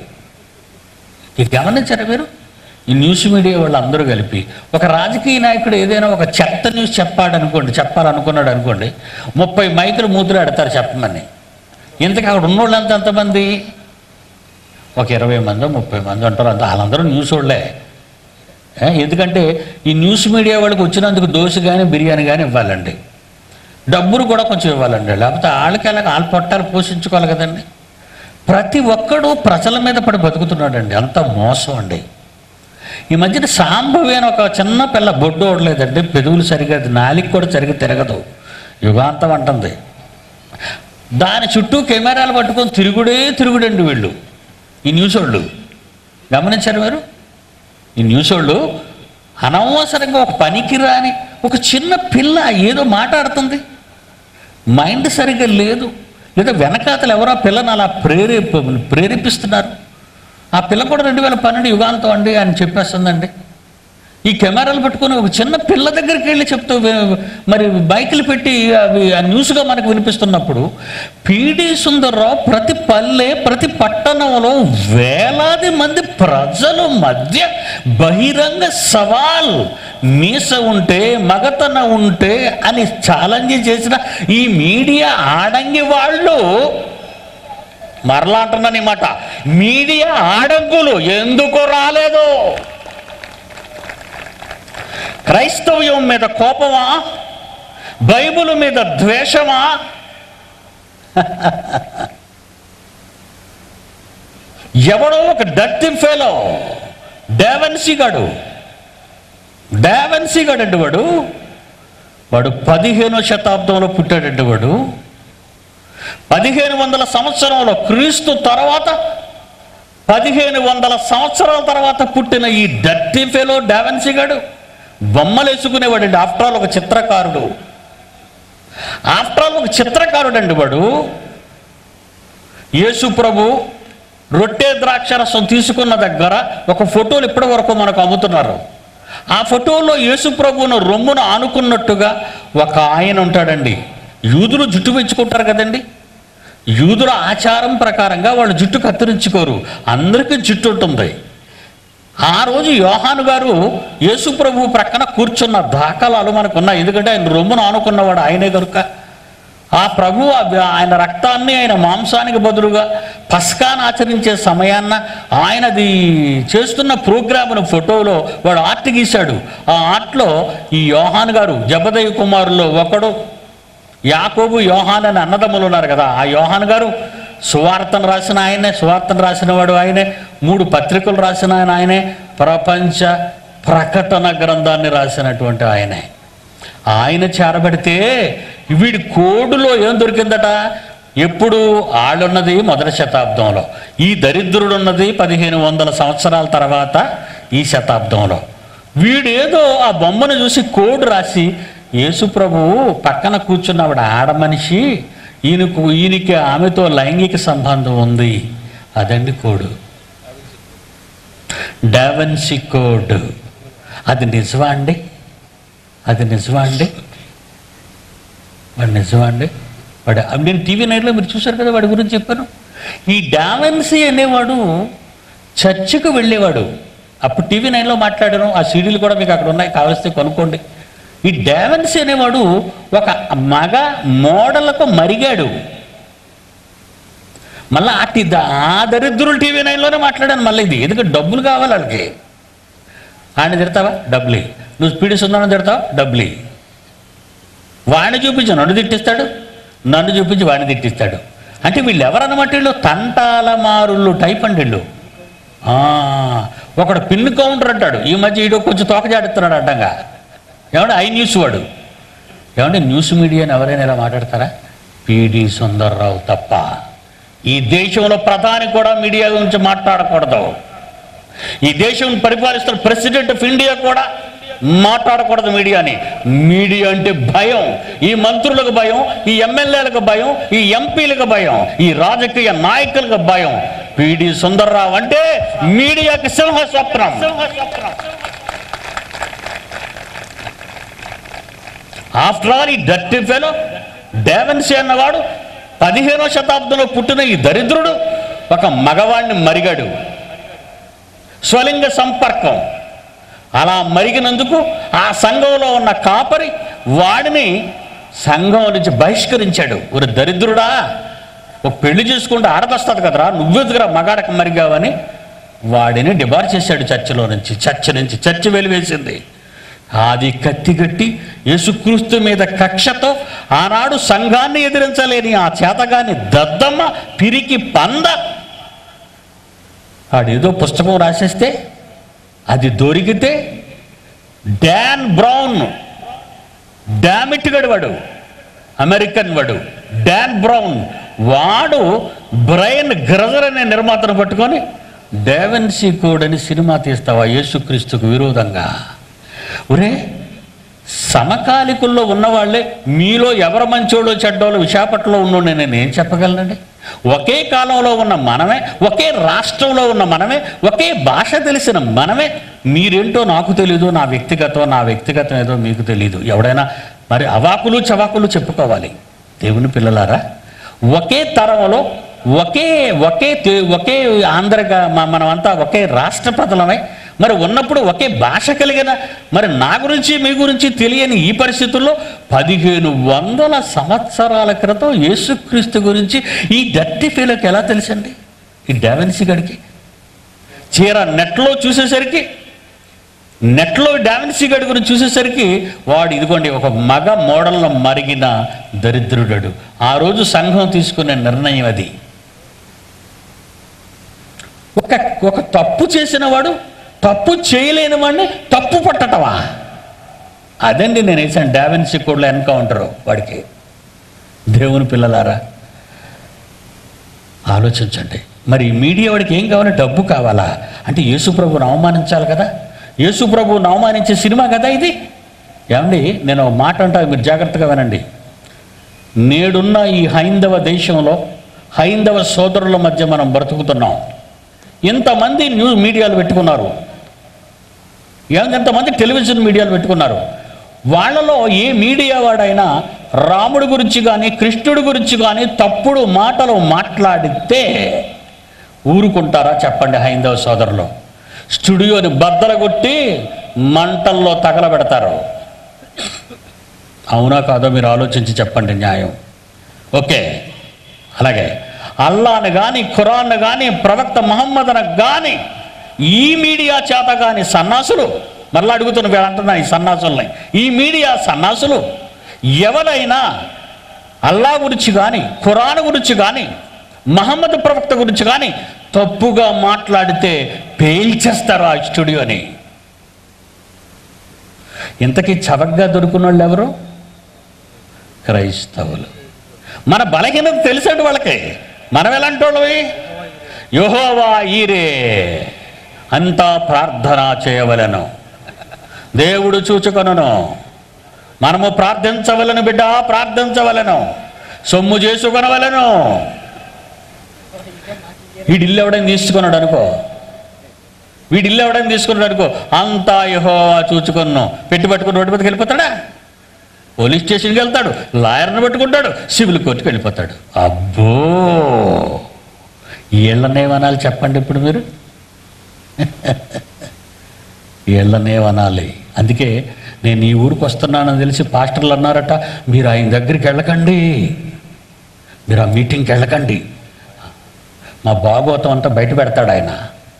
ఇది గమనించారా మీరు ఈ న్యూస్ మీడియా వాళ్ళు అందరూ కలిపి ఒక రాజకీయ నాయకుడు ఏదైనా ఒక చెత్త న్యూస్ చెప్పాడు అనుకోండి చెప్పాలనుకున్నాడు అనుకోండి ముప్పై మైకులు మూతులు పెడతారు చెప్పమని ఇంతకు అక్కడ ఉన్నోళ్ళు ఎంత ఎంతమంది ఒక ఇరవై మంది ముప్పై మంది అంటారు అంత వాళ్ళందరూ న్యూస్ వాళ్ళే ఏ, ఎందుకంటే ఈ న్యూస్ మీడియా వాళ్ళకి వచ్చినందుకు దోశ కానీ బిర్యానీ కానీ ఇవ్వాలండి డబ్బులు కూడా కొంచెం ఇవ్వాలండి లేకపోతే వాళ్ళకి అలాగ వాళ్ళ పొట్టాలు పోషించుకోవాలి కదండి ప్రతి ఒక్కడు ప్రజల మీద పడి బతుకుతున్నాడండి అంత మోసం అండి ఈ మధ్యన సాంబవి అని ఒక చిన్న పిల్ల బొడ్డు ఓడలేదండి పెదవులు సరిగా నాలికి కూడా సరిగ్గా తిరగదు యుగాంతం అంటుంది దాని చుట్టూ కెమెరాలు పట్టుకొని తిరుగుడే తిరుగుడండి వీళ్ళు ఈ న్యూస్ వాళ్ళు గమనించారు మీరు ఈ న్యూస్ వాళ్ళు అనవసరంగా ఒక పనికి రాని ఒక చిన్న పిల్ల ఏదో మాట్లాడుతుంది మైండ్ సరిగ్గా లేదు లేదా వెనకాతలు ఎవరో ఆ పిల్లని అలా ప్రేరేప ప్రేరేపిస్తున్నారు ఆ పిల్ల కూడా రెండు వేల పన్నెండు యుగాంతం అండి అని చెప్పేస్తుందండి ఈ కెమెరాలు పట్టుకొని ఒక చిన్న పిల్ల దగ్గరికి వెళ్ళి చెప్తూ వి- మరి బైకులు పెట్టి అవి ఆ న్యూస్గా మనకు వినిపిస్తున్నప్పుడు పీడి సుందర్రావు ప్రతి పల్లె ప్రతి పట్టణంలో వేలాది మంది ప్రజల మధ్య బహిరంగ సవాల్ మీస ఉంటే మగతన ఉంటే అని ఛాలెంజ్ చేసిన ఈ మీడియా ఆడంగి వాళ్ళు మరలా అంటున్నాను ఈ మాట మీడియా ఆడంగులు ఎందుకు రాలేదు క్రైస్తవ్యం మీద కోపమా బైబిల్ మీద ద్వేషమా ఎవడో ఒక డర్టీ ఫెలో డేవెన్సీ గాడు డేవెన్సీ గాడండి వాడు వాడు పదిహేనో శతాబ్దంలో పుట్టాడండి వాడు పదిహేను వందల సంవత్సరంలో క్రీస్తు తర్వాత పదిహేను వందల సంవత్సరాల తర్వాత పుట్టిన ఈ డర్టీ ఫెలో డావెన్సీ గాడు బొమ్మలు వేసుకునేవాడండి ఆఫ్టర్ ఆల్ ఒక చిత్రకారుడు ఆఫ్టర్ ఆల్ ఒక చిత్రకారుడు అండి వాడు యేసు ప్రభు రొట్టె ద్రాక్షరసం తీసుకున్న దగ్గర ఒక ఫోటోలు ఇప్పటి వరకు మనకు అమ్ముతున్నారు ఆ ఫోటోలో యేసు ప్రభువును రొమ్మును ఆనుకున్నట్టుగా ఒక ఆయన ఉంటాడండి యూదులు జుట్టు పెంచుకుంటారు కదండి యూదుల ఆచారం ప్రకారంగా వాళ్ళు జుట్టు కత్తిరించుకోరు అందరికీ జుట్టు ఉంటుంది ఆ రోజు యోహాను గారు యేసు ప్రభు ప్రక్కన కూర్చున్న దాఖలాలు మనకు ఉన్నాయి ఎందుకంటే ఆయన రొమ్మును ఆనుకున్నవాడు ఆయనే కనుక ఆ ప్రభు ఆ- ఆయన రక్తాన్ని ఆయన మాంసానికి బదులుగా పస్కాను ఆచరించే సమయాన్న ఆయనది చేస్తున్న ప్రోగ్రామ్ను ఫోటోలో వాడు ఆర్ట్ గీశాడు ఆ ఆర్ట్లో ఈ యోహాన్ గారు జబదయ్య కుమారుల్లో ఒకడు యాకోబు యోహాన్ అని అన్నదమ్ములు ఉన్నారు కదా ఆ యోహాన్ గారు సువార్తను రాసిన ఆయనే సువార్తను రాసిన వాడు ఆయనే మూడు పత్రికలు రాసిన ఆయన ఆయనే ప్రపంచ ప్రకటన గ్రంథాన్ని రాసినటువంటి ఆయనే ఆయన చేరబడితే వీడి కోడులో ఏం దొరికిందట ఎప్పుడు ఆళ్ళున్నది మొదటి శతాబ్దంలో ఈ దరిద్రుడు ఉన్నది పదిహేను వందల సంవత్సరాల తర్వాత ఈ శతాబ్దంలో వీడేదో ఆ బొమ్మను చూసి కోడ్ రాసి యేసు ప్రభువు పక్కన కూర్చున్నవాడు ఆడ మనిషి ఈయనకు ఈయనకి ఆమెతో లైంగిక సంబంధం ఉంది అదండి కోడు డావెన్సీ కోడ్ అది నిజమా అండి అది నిజమా అండి వాడు నిజమా అండి వాడు నేను టీవీ నైట్లో మీరు చూశారు కదా వాడి గురించి చెప్పాను ఈ డావెన్సీ అనేవాడు చర్చికి వెళ్ళేవాడు అప్పుడు టీవీ నైన్లో మాట్లాడాను ఆ సీడీలు కూడా మీకు అక్కడ ఉన్నాయి కావలిస్తే కొనుక్కోండి ఈ డావెన్సీ అనేవాడు ఒక మగ మోడలకు మరిగాడు మళ్ళీ అట్టి ద- ఆ దరిద్రులు టీవీ నైన్లోనే మాట్లాడాను మళ్ళీ ఇది ఎందుకంటే డబ్బులు కావాలి వాళ్ళకి ఆయన తిడతావా డబ్బులు నువ్వు స్పీడ్ సుందరం తిడతావా డబ్బులు వాడిని చూపించి నన్ను తిట్టిస్తాడు నన్ను చూపించి వాడిని తిట్టిస్తాడు అంటే వీళ్ళు ఎవరన్నమాట వీళ్ళు తంటాల మారుళ్ళు టైప్ అండి వీళ్ళు ఆ, ఒకడు పిన్ కౌంటర్ అంటాడు ఈ మధ్య ఈడో కొంచెం తోకజాడుతున్నాడు అడ్డంగా ఏమంటే ఐ న్యూస్ వాడు ఏమంటే న్యూస్ మీడియాని ఎవరైనా ఇలా మాట్లాడతారా పిడి సుందర్రావు తప్ప ఈ దేశంలో ప్రధాని కూడా మీడియా గురించి మాట్లాడకూడదు ఈ దేశం పరిపాలిస్తున్న ప్రెసిడెంట్ ఆఫ్ ఇండియా కూడా మాట్లాడకూడదు మీడియాని మీడియా అంటే భయం ఈ మంత్రులకు భయం ఈ ఎమ్మెల్యేలకు భయం ఈ ఎంపీలకు భయం ఈ రాజకీయ నాయకులకు భయం పిడి సుందర్రావు అంటే మీడియాకి సింహ స్వప్నం ఆఫ్టర్ ఆల్ ఈ డర్టీ ఫెలో డేవెన్సీ అన్నవాడు పదిహేనో శతాబ్దంలో పుట్టిన ఈ దరిద్రుడు ఒక మగవాడిని మరిగాడు స్వలింగ సంపర్కం అలా మరిగినందుకు ఆ సంఘంలో ఉన్న కాపరి వాడిని సంఘం నుంచి బహిష్కరించాడు ఒక దరిద్రుడా ఒక పెళ్లి చేసుకుంటే ఆడదొస్తుంది కదరా నువ్వెదుగురా మగాడక మరిగావని వాడిని డిబార్ చేశాడు చర్చిలో నుంచి చర్చ్ నుంచి చర్చ్ వెలివేసింది అది కత్తిగట్టి యేసుక్రీస్తు మీద కక్షతో ఆనాడు సంఘాన్ని ఎదిరించలేని ఆ చేతగాని దద్దమ్మ పిరికి పంద ఆడేదో పుస్తకం రాసేస్తే అది దొరికితే డాన్ బ్రౌన్ డామిట్ గడు వాడు అమెరికన్ వాడు డాన్ బ్రౌన్ వాడు బ్రైన్ గ్రజర్ అనే నిర్మాతను పట్టుకొని డేవెన్సీ కోడ్ అని సినిమా తీస్తావా యేసుక్రీస్తుకు విరోధంగా ఒరే సమకాలికుల్లో ఉన్నవాళ్లే మీలో ఎవరు మంచోడో చెడ్డోలో విశాఖపట్నంలో ఉన్నోడు నేను ఏం చెప్పగలనండి ఒకే కాలంలో ఉన్న మనమే ఒకే రాష్ట్రంలో ఉన్న మనమే ఒకే భాష తెలిసిన మనమే మీరేంటో నాకు తెలీదు నా వ్యక్తిగతం నా వ్యక్తిగతం ఏదో మీకు తెలీదు ఎవడైనా మరి అవాకులు చవాకులు చెప్పుకోవాలి దేవుని పిల్లలారా ఒకే తరంలో ఒకే ఒకే తే- ఒకే ఆంధ్రగా మ- మనమంతా ఒకే రాష్ట్ర ప్రజలమై మరి ఉన్నప్పుడు ఒకే భాష కలిగిన మరి నా గురించి మీ గురించి తెలియని ఈ పరిస్థితుల్లో పదిహేను వందల సంవత్సరాల క్రితం యేసుక్రీస్తు గురించి ఈ డర్టీ ఫీలోకి ఎలా తెలుసండి ఈ డావెన్సీ గడికి చీర నెట్లో చూసేసరికి నెట్లో డావిన్సీ గడి గురించి చూసేసరికి వాడు ఇదిగోండి ఒక మగ మోడల్లో మరిగిన దరిద్రుడడు ఆ రోజు సంఘం తీసుకునే నిర్ణయం అది ఒక ఒక తప్పు చేసిన వాడు తప్పు చేయలేని వాడిని తప్పు పట్టటమా అదండి నేను వేసాను డావిన్సీ కోడ్లో ఎన్కౌంటరు వాడికి దేవుని పిల్లలారా ఆలోచించండి మరి ఈ మీడియా వాడికి ఏం కావాలి డబ్బు కావాలా అంటే యేసుప్రభుని అవమానించాలి కదా యేసుప్రభుని అవమానించే సినిమా కదా ఇది ఏమండి నేను ఒక మాట అంటా మీరు జాగ్రత్తగా వినండి నేడున్న ఈ హైందవ దేశంలో హైందవ సోదరుల మధ్య మనం బ్రతుకుతున్నాం ఇంతమంది న్యూస్ మీడియాలు పెట్టుకున్నారు ఏం- ఎంతమంది టెలివిజన్ మీడియాలు పెట్టుకున్నారు వాళ్ళలో ఏ మీడియా వాడైనా రాముడి గురించి కానీ కృష్ణుడి గురించి కానీ తప్పుడు మాటలు మాట్లాడితే ఊరుకుంటారా చెప్పండి హైందవ సోదరులు స్టూడియోని బద్దలు కొట్టి మంటల్లో తగలబెడతారు అవునా కాదో మీరు ఆలోచించి చెప్పండి న్యాయం ఓకే అలాగే అల్లాను కానీ ఖురాన్ కానీ ప్రవక్త మహమ్మద్ను కానీ ఈ మీడియా చేత కానీ సన్నాసులు మరలా అడుగుతున్న వీళ్ళు అంటున్నా ఈ సన్నాసుల్ని ఈ మీడియా సన్నాసులు ఎవరైనా అల్లా గురించి కానీ ఖురాన్ గురించి కానీ మహమ్మద్ ప్రవక్త గురించి కానీ తప్పుగా మాట్లాడితే పేల్చేస్తారు ఆ స్టూడియోని ఇంతకీ చవకగా దొరికిన వాళ్ళు ఎవరు క్రైస్తవులు మన బలహీనత తెలిసాడు వాళ్ళకి మనం ఎలాంటి వాళ్ళవి యోహోవా ఈరే అంతా ప్రార్థన చేయవలెను దేవుడు చూచుకొనును మనము ప్రార్థించవలను బిడ్డ ప్రార్థించవలను సొమ్ము చేసుకొనవలను వీడి ఇల్లు ఎవడైనా తీసుకున్నాడు అనుకో వీడి ఇల్లు ఎవడైనా తీసుకున్నాడు అనుకో అంతా యహోవా చూచుకొను పెట్టి పట్టుకుని రోడ్డు మీదకి వెళ్ళిపోతాడా పోలీస్ స్టేషన్కి వెళ్తాడు లాయర్ని పట్టుకుంటాడు సివిల్ కోర్టుకి వెళ్ళిపోతాడు అబ్బో వీళ్ళనేమనాలి చెప్పండి ఇప్పుడు మీరు వీళ్ళనేమనాలి అందుకే నేను ఈ ఊరికి వస్తున్నానని తెలిసి పాస్టర్లు అన్నారట మీరు ఆయన దగ్గరికి వెళ్ళకండి మీరు ఆ మీటింగ్కి వెళ్ళకండి మా భాగవతం అంతా బయట పెడతాడు ఆయన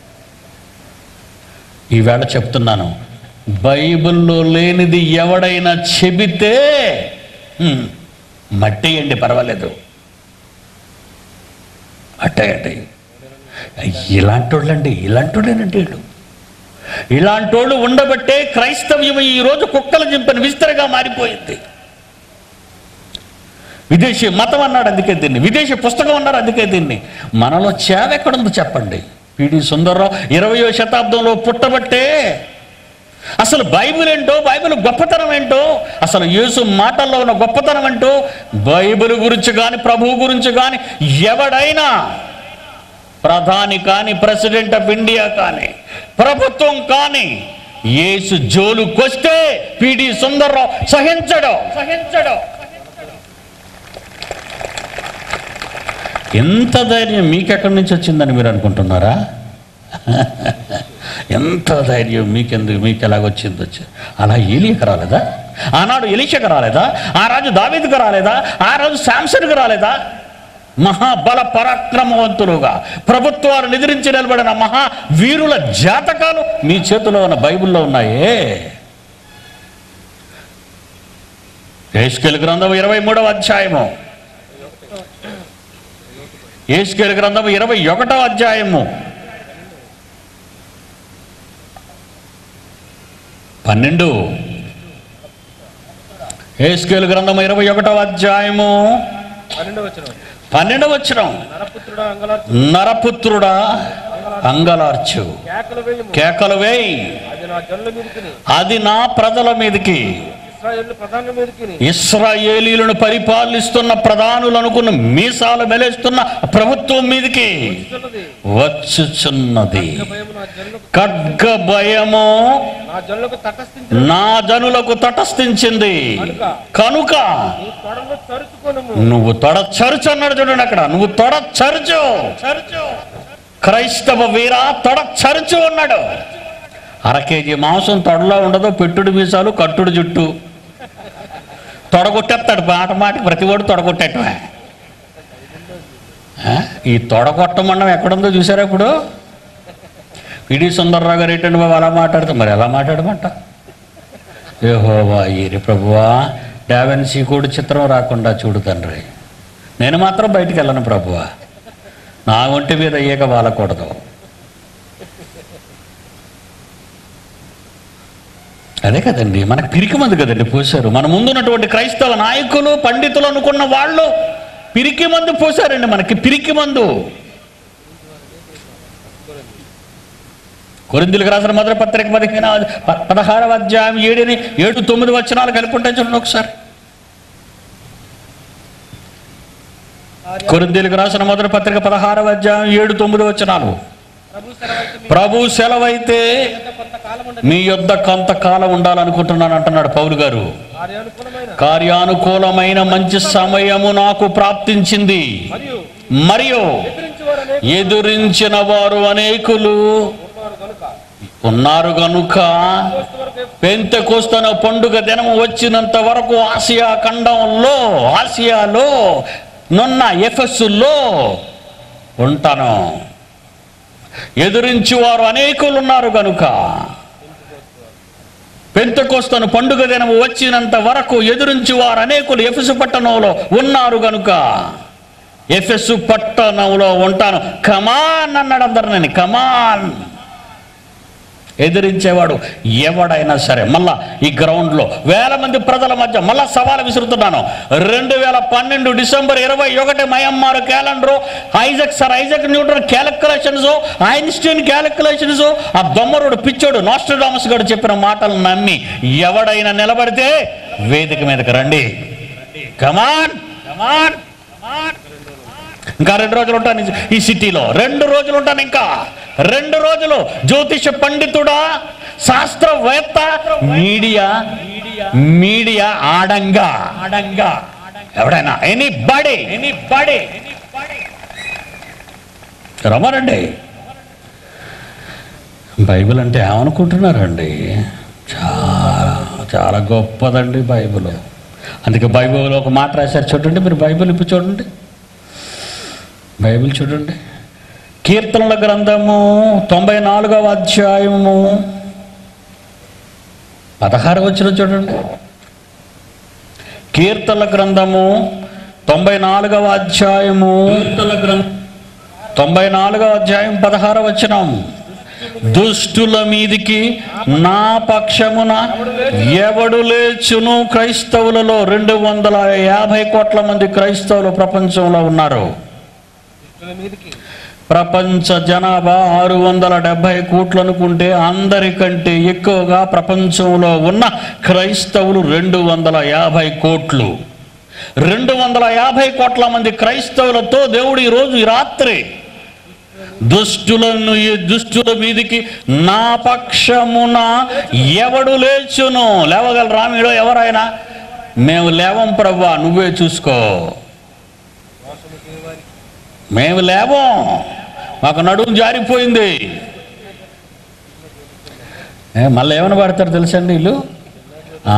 ఈవేళ చెప్తున్నాను బైబిల్లో లేనిది ఎవడైనా చెబితే హ్మ్, మట్టేయండి పర్వాలేదు అట్టే అట్టే ఇలాంటి వాళ్ళండి ఇలాంటి వాళ్ళేనండి వీళ్ళు ఇలాంటి వాళ్ళు ఉండబట్టే క్రైస్తవ్యం ఈరోజు కుక్కల జింపని విస్తరగా మారిపోయింది విదేశీ మతం అన్నాడు అందుకే దీన్ని విదేశీ పుస్తకం అన్నారు అందుకే దీన్ని మనలో చేవ ఎక్కడుందో చెప్పండి పిడి సుందర్రావు ఇరవయో శతాబ్దంలో పుట్టబట్టే అసలు బైబిల్ ఏంటో బైబిల్ గొప్పతనం ఏంటో అసలు యేసు మాటల్లో ఉన్న గొప్పతనం ఏంటో బైబిల్ గురించి కానీ ప్రభువు గురించి కానీ ఎవడైనా ప్రధాని కానీ ప్రెసిడెంట్ ఆఫ్ ఇండియా కానీ ప్రభుత్వం కానీ యేసు జోలుకొస్తే పిడి సుందర్రావు సహించడం సహించడం ఎంత ధైర్యం మీకెక్కడి నుంచి వచ్చిందని మీరు అనుకుంటున్నారా ఎంత ధైర్యం మీకెందుకు మీకు ఎలాగొచ్చింది వచ్చి అలా ఏలియకు రాలేదా ఆనాడు ఎలీషకు రాలేదా ఆ రాజు దావీదుకు రాలేదా ఆ రాజు శాంసన్కు రాలేదా మహాబల పరాక్రమవంతులుగా ప్రభుత్వాలు ఎదిరించి నిలబడిన మహా వీరుల జాతకాలు మీ చేతిలో ఉన్న బైబిల్లో ఉన్నాయే ఏసుకెల్ గ్రంథం ఇరవై మూడవ అధ్యాయము ఏసుకేలు గ్రంథం ఇరవై ఒకటో అధ్యాయము పన్నెండు ఏసుకేలు గ్రంథం ఇరవై ఒకటో అధ్యాయము పన్నెండవ వచ్చిన పన్నెండవ వచ్చిన నరపుత్రుడా అంగలార్చు నరపుత్రుడా అంగలార్చు కేకలు వేయము కేకలు వేయి అది నా జనుల మీదకి అది నా ప్రజల మీదకి ఇస్రాయేల్ ప్రధానుల మీదకి ఇస్రాయేలీలను పరిపాలిస్తున్న ప్రధానులు అనుకున్న మీసాలు మెలేస్తున్న ప్రభుత్వం మీదకి ఇస్తున్నది వచ్చుచున్నది భయము నా జనులకు ఖడ్గ భయము నా జనులకు తటస్థించిన నా జనులకు తటస్థించింది కనుక నీ తొడలు తరుచుకొనుము నువ్వు తొడ చరుచు అన్నాడు చూడండి అక్కడ నువ్వు తొడ చరుచు చరుచు క్రైస్తవ వీర తొడ చరుచు అన్నాడు అర కేజీ మాంసం తొడలో ఉండదు పెట్టుడు మీసాలు కట్టుడు జుట్టు తొడగొట్టేస్తాడు మాట మాటికి ప్రతివాడు తొడగొట్టేటమే ఆ? ఈ తొడగొట్టమండం ఎక్కడుందో చూసారా ఇప్పుడు పిడి సుందర్రావు గారు ఏంటంటే బాబు అలా మాట్లాడితే మరి ఎలా మాట్లాడమంట ఏహోవా ఈరి ప్రభువా డావెన్సీ కూడా చిత్రం రాకుండా చూడు తండ్రి నేను మాత్రం బయటికి వెళ్ళను ప్రభువా నా ఒంటి మీద ఈగ వాలకూడదు అదే కదండి మనకు పిరికి మంది కదండి పోశారు మన ముందున్నటువంటి క్రైస్తవ నాయకులు పండితులు అనుకున్న వాళ్ళు పిరికి మందు పోశారండి మనకి పిరికి మందు కొరిందులకు రాసిన మొదటి పత్రిక పదిహేను ప- పదహారవ అధ్యాయం ఏడుని ఏడు తొమ్మిది వచనాలు కలిపి ఉంటాయి చూడండి ఒకసారి కొరిందులకు రాసిన మొదటి పత్రిక పదహారవ అధ్యాయం ఏడు తొమ్మిది వచనాలు ప్రభు సెలవైతే మీ ప్రభు సెలవైతే యొద్ద కొంతకాలం ఉండదు మీ యొద్ద కొంతకాలం ఉండాలనుకుంటున్నాను అంటున్నాడు పౌలు గారు కార్యానుకూలమైన కార్యానుకూలమైన మంచి సమయము నాకు ప్రాప్తించింది మరియు మరియు ఎదిరించి వారు అనేక ఎదురించిన వారు అనేకులు ఉన్నారు కనుక ఉన్నారు గనుక కోస్తు వరకు పెంతెకోస్తన పండుగ దినము వచ్చినంత వరకు ఆసియా ఖండంలో ఆసియాలో నున్న ఎఫెస్సులో ఉంటాను ఎదురించి వారు అనేకులు ఉన్నారు గనుక పెంతకోస్తను పండుగ దినము వచ్చినంత వరకు ఎదురించి వారు అనేకులు ఎఫెసు పట్టణంలో ఉన్నారు గనుక ఎఫెసు పట్టణంలో ఉంటాను కమాన్ అన్నాడు అందరు నేను కమాన్ ఎదిరించేవాడు ఎవడైనా సరే మళ్ళా ఈ గ్రౌండ్లో వేల మంది ప్రజల మధ్య మళ్ళా సవాలు విసురుతున్నాను రెండు వేల పన్నెండు డిసెంబర్ ఇరవై ఒకటి మయమ్మారు calendar Isaac sir Isaac Newton calculations Einstein calculations ఆ దొమ్మరుడు పిచ్చోడు నాస్ట్రడామస్ గారు చెప్పిన మాటలు నమ్మి ఎవడైనా నిలబడితే వేదిక మీదకి రండి కమాన్ కమాన్ ఇంకా రెండు రోజులు ఉంటాను ఈ- ఈ సిటీలో రెండు రోజులు ఉంటాను ఇంకా రెండు రోజులు జ్యోతిష పండితుడా శాస్త్రవేత్త మీడియా మీడియా ఆడంగా ఆడంగా ఎవడైనా ఎనీ బడి ఎనీ బడి రమ్మనండి బైబిల్ అంటే ఏమనుకుంటున్నారండి చాలా చాలా గొప్పదండి బైబిల్ అందుకే బైబిల్ ఒక మాట రాశారు చూడండి మీరు బైబిల్ ఇప్పుడు చూడండి బైబిల్ చూడండి కీర్తనల గ్రంథము తొంభై నాలుగవ అధ్యాయము పదహారు వచ్చిన చూడండి కీర్తనల గ్రంథము తొంభై నాలుగవ అధ్యాయము కీర్తనల గ్రంథం తొంభై నాలుగవ అధ్యాయం పదహార వచనం దుష్టుల మీదికి నా పక్షమున ఎవడు లేచును క్రైస్తవులలో రెండు వందల యాభై కోట్ల మంది క్రైస్తవులు ప్రపంచంలో ఉన్నారు దుష్టుల మీదికి ప్రపంచ జనాభా ఆరు వందల డెబ్బై కోట్లు అనుకుంటే అందరికంటే ఎక్కువగా ప్రపంచంలో ఉన్న క్రైస్తవులు రెండు వందల యాభై కోట్లు రెండు వందల యాభై కోట్ల మంది క్రైస్తవులతో దేవుడు ఈరోజు ఈ రాత్రి దుష్టులను ఈ దుష్టుల మీదికి నా పక్షమున ఎవడు లేచును లేవగలరా మీలో ఎవరైనా మేము లేవం ప్రభా నువ్వే చూసుకో మేము లేవం మాకు నడుము జారిపోయింది ఏ, మళ్ళీ ఏమని పడతారు తెలుసండి వీళ్ళు ఆ,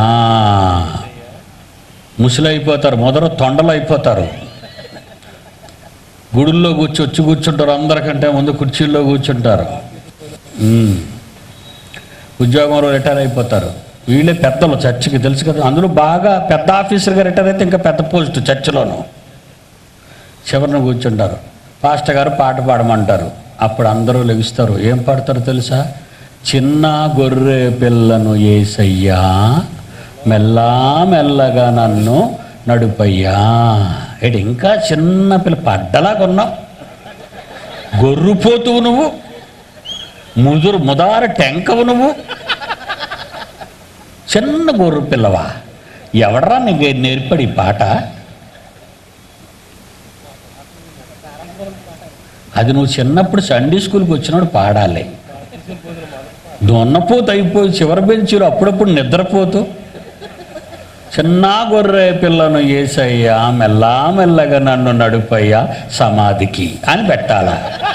ముసలి అయిపోతారు మొదలు తొండలు అయిపోతారు గుడుల్లో కూర్చో వచ్చి కూర్చుంటారు అందరికంటే ముందు కుర్చీల్లో కూర్చుంటారు ఉమ్. ఉద్యోగంలో రిటైర్ అయిపోతారు వీళ్ళే పెద్దలు చర్చికి తెలుసు కదా అందులో బాగా పెద్ద ఆఫీసర్గా రిటైర్ అయితే ఇంకా పెద్ద పోస్ట్ చర్చిలోను చివరిన కూర్చుంటారు పాస్టర్ గారు పాట పాడమంటారు అప్పుడు అందరూ లెగుస్తారు ఏం పాడతారు తెలుసా చిన్న గొర్రె పిల్లను ఏసయ్యా మెల్లా మెల్లగా నన్ను నడుపయ్యా ఏడు ఇంకా చిన్న పిల్ల పడ్డలా కొన్నావు గొర్రుపోతువు నువ్వు ముదురు ముదార టెంకవు నువ్వు చిన్న గొర్రె పిల్లవా ఎవడరా నీకు నేర్పడి ఈ పాట అది నువ్వు చిన్నప్పుడు సండే స్కూల్కి వచ్చినప్పుడు పాడాలి దొన్నపోతు అయిపోయి చివరి బెంచీలో అప్పుడప్పుడు నిద్రపోతూ చిన్న గొర్రె పిల్లను ఏసయ్యా మెల్లా మెల్లగా నన్ను నడుపయ్యా సమాధికి అని పెట్టాలా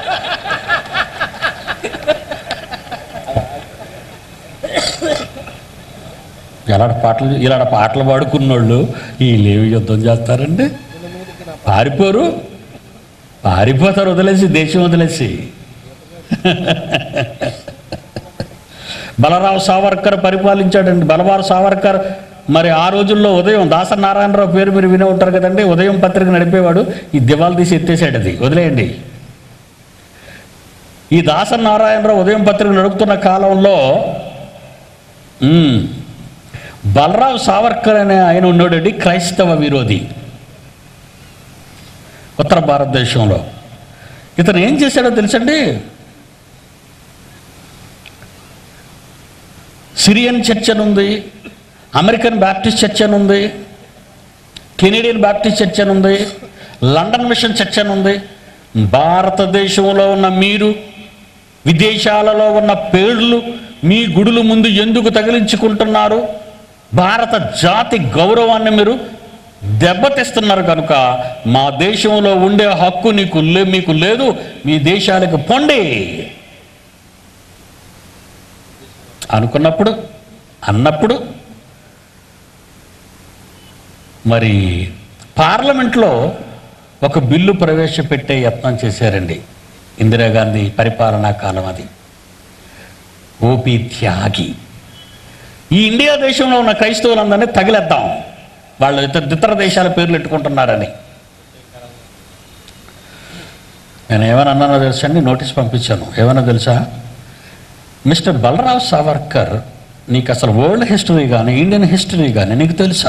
ఇలాంటి పాటలు ఇలాంటి పాటలు పాడుకున్నోళ్ళు వీళ్ళేమి యుద్ధం చేస్తారండి పారిపోరు పారిపోతారు వదిలేసి దేశం వదిలేసి బలరావు సావర్కర్ పరిపాలించాడండి బలవారు సావర్కర్ మరి ఆ రోజుల్లో ఉదయం దాసనారాయణరావు పేరు మీరు వినే ఉంటారు కదండి ఉదయం పత్రిక నడిపేవాడు ఈ దివాలు తీసి ఎత్తేసాడు అది వదిలేయండి ఈ దాసనారాయణరావు ఉదయం పత్రిక నడుపుతున్న కాలంలో ఉమ్, బలరావు సావర్కర్ అనే ఆయన ఉన్నాడండి క్రైస్తవ విరోధి ఉత్తర భారతదేశంలో ఇతను ఏం చేశాడో తెలుసండి సిరియన్ చర్చ్ అని ఉంది అమెరికన్ బ్యాప్టిస్ట్ చర్చ్ అని ఉంది కెనేడియన్ బ్యాప్టిస్ట్ చర్చ్ అని ఉంది లండన్ మిషన్ చర్చ్ అని ఉంది భారతదేశంలో ఉన్న మీరు విదేశాలలో ఉన్న పేర్లు మీ గుడుల ముందు ఎందుకు తగిలించుకుంటున్నారు భారత జాతి గౌరవాన్ని మీరు దెబ్బతీస్తున్నారు కనుక మా దేశంలో ఉండే హక్కు నీకు లే మీకు లేదు మీ దేశాలకు పొండి అనుకున్నప్పుడు అన్నప్పుడు మరి పార్లమెంట్లో ఒక బిల్లు ప్రవేశపెట్టే యత్నం చేశారండి ఇందిరాగాంధీ పరిపాలనా కాలం అది ఓపి త్యాగి ఈ ఇండియా దేశంలో ఉన్న క్రైస్తవులందరినీ తగిలేద్దాం వాళ్ళు ఇతర ఇతర దేశాల పేర్లు ఎట్టుకుంటున్నారని నేను ఏమైనా అన్నానో తెలుసండి నోటీస్ పంపించాను ఏమైనా తెలుసా మిస్టర్ బలరావ్ సావర్కర్ నీకు అసలు వరల్డ్ హిస్టరీ కానీ ఇండియన్ హిస్టరీ కానీ నీకు తెలుసా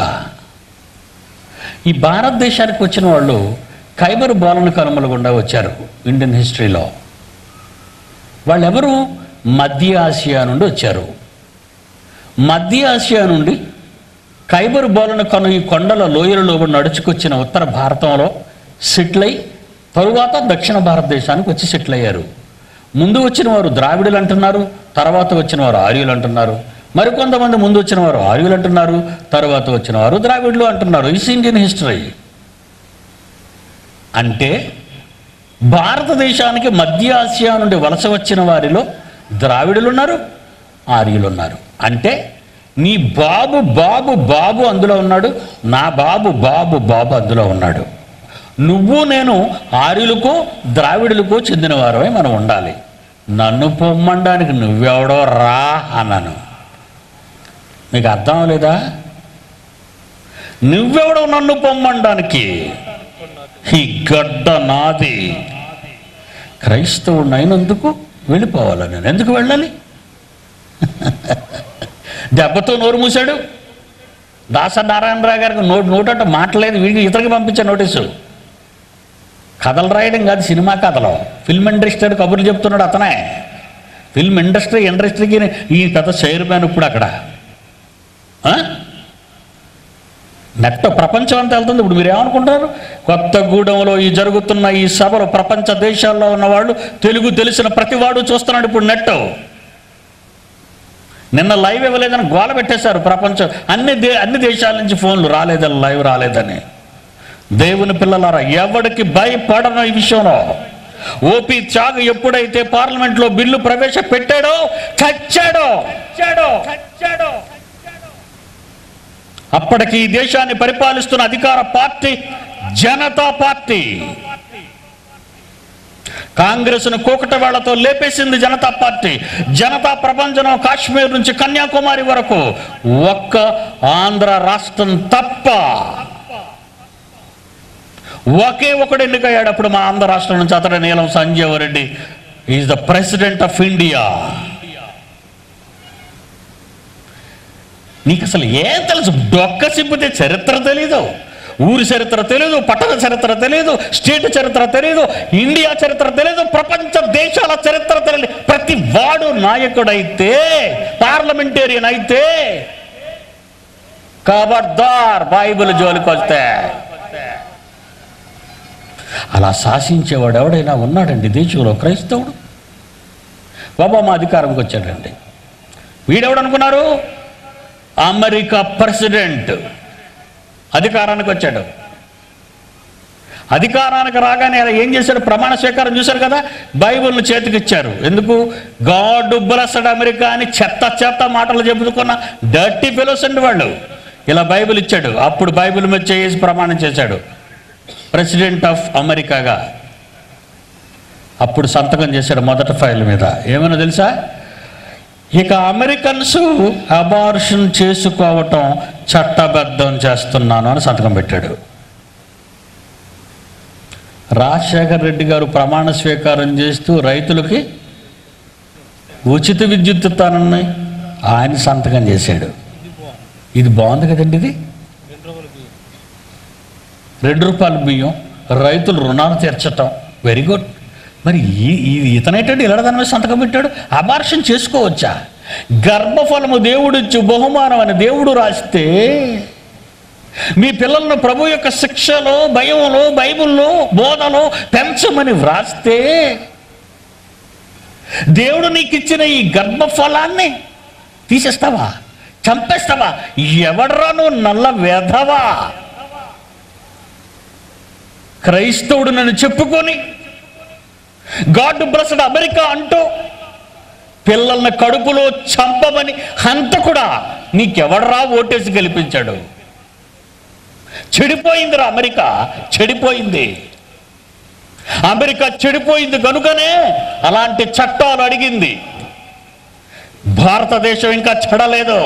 ఈ భారతదేశానికి వచ్చిన వాళ్ళు ఖైబర్ బోలన కనుమల గుండా వచ్చారు ఇండియన్ హిస్టరీలో వాళ్ళెవరు మధ్య ఆసియా నుండి వచ్చారు మధ్య ఆసియా నుండి ఖైబర్ బోలన కను ఈ కొండల లోయలలో నడుచుకొచ్చిన ఉత్తర భారతంలో సెటిల్ అయి తరువాత దక్షిణ భారతదేశానికి వచ్చి సెటిల్ అయ్యారు ముందు వచ్చిన వారు ద్రావిడులు అంటున్నారు తర్వాత వచ్చిన వారు ఆర్యులు అంటున్నారు మరికొంతమంది ముందు వచ్చిన వారు ఆర్యులు అంటున్నారు తర్వాత వచ్చిన వారు ద్రావిడులు అంటున్నారు ఇస్ ఇండియన్ హిస్టరీ అంటే భారతదేశానికి మధ్య ఆసియా నుండి వలస వచ్చిన వారిలో ద్రావిడులు ఉన్నారు ఆర్యులు ఉన్నారు అంటే నీ బాబు బాబు బాబు అందులో ఉన్నాడు నా బాబు బాబు బాబు అందులో ఉన్నాడు నువ్వు నేను ఆర్యులకు ద్రావిడులకు చెందినవారమై మనం ఉండాలి నన్ను పొమ్మడానికి నువ్వెవడో రా అన్నాను మీకు అర్థం లేదా నువ్వెవడో నన్ను పొమ్మడానికి ఈ గడ్డ నాది క్రైస్తవుడు అయినందుకు వెళ్ళిపోవాలి నేను ఎందుకు వెళ్ళాలి దెబ్బతో నోరు మూశాడు దాస నారాయణరావు గారికి నోటు నోటంటే మాటలేదు వీడికి ఇతరికి పంపించే నోటీసు కథలు రాయడం కాదు సినిమా కథలు ఫిల్మ్ ఇండస్ట్రీ కబుర్లు చెప్తున్నాడు అతనే ఫిల్మ్ ఇండస్ట్రీ ఇండస్ట్రీకి ఈ కథ చైర్మన్ ఇప్పుడు అక్కడ ఆ? నెట్ ప్రపంచం అంతా వెళ్తుంది ఇప్పుడు మీరు ఏమనుకుంటారు కొత్తగూడెంలో ఈ జరుగుతున్న ఈ సభలు ప్రపంచ దేశాల్లో ఉన్నవాళ్ళు తెలుగు తెలిసిన ప్రతివాడు చూస్తున్నాడు ఇప్పుడు నెట్ నిన్న లైవ్ ఇవ్వలేదని గోల పెట్టేశారు ప్రపంచం అన్ని దే అన్ని దేశాల నుంచి ఫోన్లు రాలేదని లైవ్ రాలేదని దేవుని పిల్లలారా ఎవడికి భయపడను ఈ విషయంలో ఓపీ త్యాగ్ ఎప్పుడైతే పార్లమెంట్లో బిల్లు ప్రవేశపెట్టాడో చచ్చాడో చచ్చాడో చచ్చాడో అప్పటికి ఈ దేశాన్ని పరిపాలిస్తున్న అధికార పార్టీ జనతా పార్టీ కాంగ్రెస్ను కూకటవేళ్లతో లేపేసింది జనతా పార్టీ జనతా ప్రపంచం కాశ్మీర్ నుంచి కన్యాకుమారి వరకు ఒక్క ఆంధ్ర రాష్ట్రం తప్ప ఒకే ఒకడు ఎన్నికయ్యాడు అప్పుడు మా ఆంధ్ర రాష్ట్రం నుంచి అతడు Neelam Sanjeeva Reddy is the president of India నీకు అసలు ఏం తెలుసు డొక్క సింపితే చరిత్ర తెలీదు ఊరి చరిత్ర తెలియదు పట్టణ చరిత్ర తెలియదు స్టేట్ చరిత్ర తెలియదు ఇండియా చరిత్ర తెలియదు ప్రపంచ దేశాల చరిత్ర తెలియదు ప్రతి వాడు నాయకుడైతే పార్లమెంటేరియన్ అయితే ఖబర్దార్ బైబిల్ జోలికి వస్తే అలా శాసించేవాడు ఎవడైనా ఉన్నాడండి దేశంలో క్రైస్తవుడు ఒబామా అధికారంకి వచ్చాడండి వీడెవడు అనుకున్నారు అమెరికా ప్రెసిడెంట్ అధికారానికి వచ్చాడు అధికారానికి రాగానే ఆయన ఏం చేశాడు ప్రమాణ స్వీకారం చూశారు కదా బైబిల్ని చేతికిచ్చారు ఎందుకు గాడ్ బ్లస్డ్ అమెరికా అని చెత్త చెత్త మాటలు చెప్పుకున్న డర్టీ ఫెలోస్ అండి వాళ్ళు ఇలా బైబిల్ ఇచ్చాడు అప్పుడు బైబిల్ మీద చేసి ప్రమాణం చేశాడు ప్రెసిడెంట్ ఆఫ్ అమెరికాగా అప్పుడు సంతకం చేశాడు మొదటి ఫైల్ మీద ఏమైనా తెలుసా ఇక అమెరికన్స్ అబార్షన్ చేసుకోవటం చట్టబద్ధం చేస్తున్నాను అని సంతకం పెట్టాడు రాజశేఖర్ రెడ్డి గారు ప్రమాణ స్వీకారం చేస్తూ రైతులకి ఉచిత విద్యుత్ ఇస్తానన్నాయి ఆయన సంతకం చేశాడు ఇది బాగుంది కదండి ఇది రెండు రోజులకి రెండు రూపాయల బియ్యం రైతులు రుణాలు తీర్చటం వెరీ గుడ్ మరి ఈ ఈ ఇతనేటండి ఇలా దాని మీద సంతకం పెట్టాడు అబార్షన్ చేసుకోవచ్చా గర్భఫలము దేవుడిచ్చు బహుమానం అని దేవుడు రాస్తే మీ పిల్లలను ప్రభు యొక్క శిక్షలో భయంలో బైబిల్లో బోధలో పెంచమని వ్రాస్తే దేవుడు నీకు ఇచ్చిన ఈ గర్భఫలాన్ని తీసేస్తావా చంపేస్తావా ఎవడ్రా నువ్వు నల్ల వెధవా క్రైస్తవుడు నన్ను చెప్పుకొని గాడ్ బ్లస్డ్ అమెరికా అంటూ పిల్లల్ని కడుపులో చంపమని హంతకుడా నీకెవడరా ఓటేసి గెలిపించాడు చెడిపోయిందిరా అమెరికా చెడిపోయింది అమెరికా చెడిపోయింది కనుకనే అలాంటి చట్టాలు అడిగింది భారతదేశం ఇంకా చెడలేదు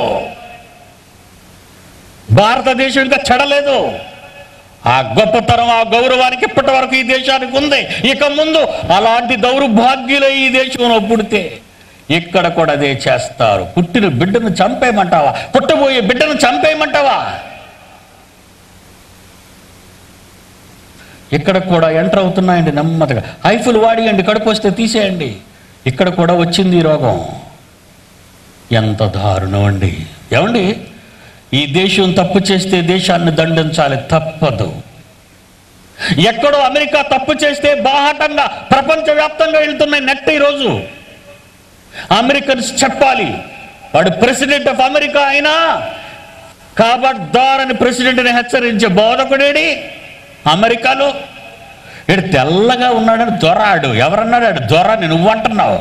భారతదేశం ఇంకా చెడలేదు ఆ గొప్పతనం ఆ గౌరవానికి ఇప్పటి వరకు ఈ దేశానికి ఉంది ఇక ముందు అలాంటి దౌర్భాగ్యులే ఈ దేశంలో పుడితే ఇక్కడ కూడా అదే చేస్తారు పుట్టిన బిడ్డను చంపేయమంటావా పుట్టబోయే బిడ్డను చంపేయమంటావా ఇక్కడ కూడా ఎంటర్ అవుతున్నాయండి నెమ్మదిగా ఐఫుల్ వాడియండి కడుపు వస్తే తీసేయండి ఇక్కడ కూడా వచ్చింది ఈ రోగం ఎంత దారుణం అండి ఏమండి ఈ దేశం తప్పు చేస్తే దేశాన్ని దండించాలి తప్పదు ఎక్కడో అమెరికా తప్పు చేస్తే బాహాటంగా ప్రపంచవ్యాప్తంగా వెళ్తున్నాయి నెట్ ఈరోజు అమెరికన్స్ చెప్పాలి వాడు ప్రెసిడెంట్ ఆఫ్ అమెరికా అయినా కాబట్దారని ప్రెసిడెంట్ని హెచ్చరించే బోధకుడేడి అమెరికాలో ఇడు తెల్లగా ఉన్నాడని దొరాడు ఎవరన్నాడు ఆడు దొరని నువ్వు అంటున్నావు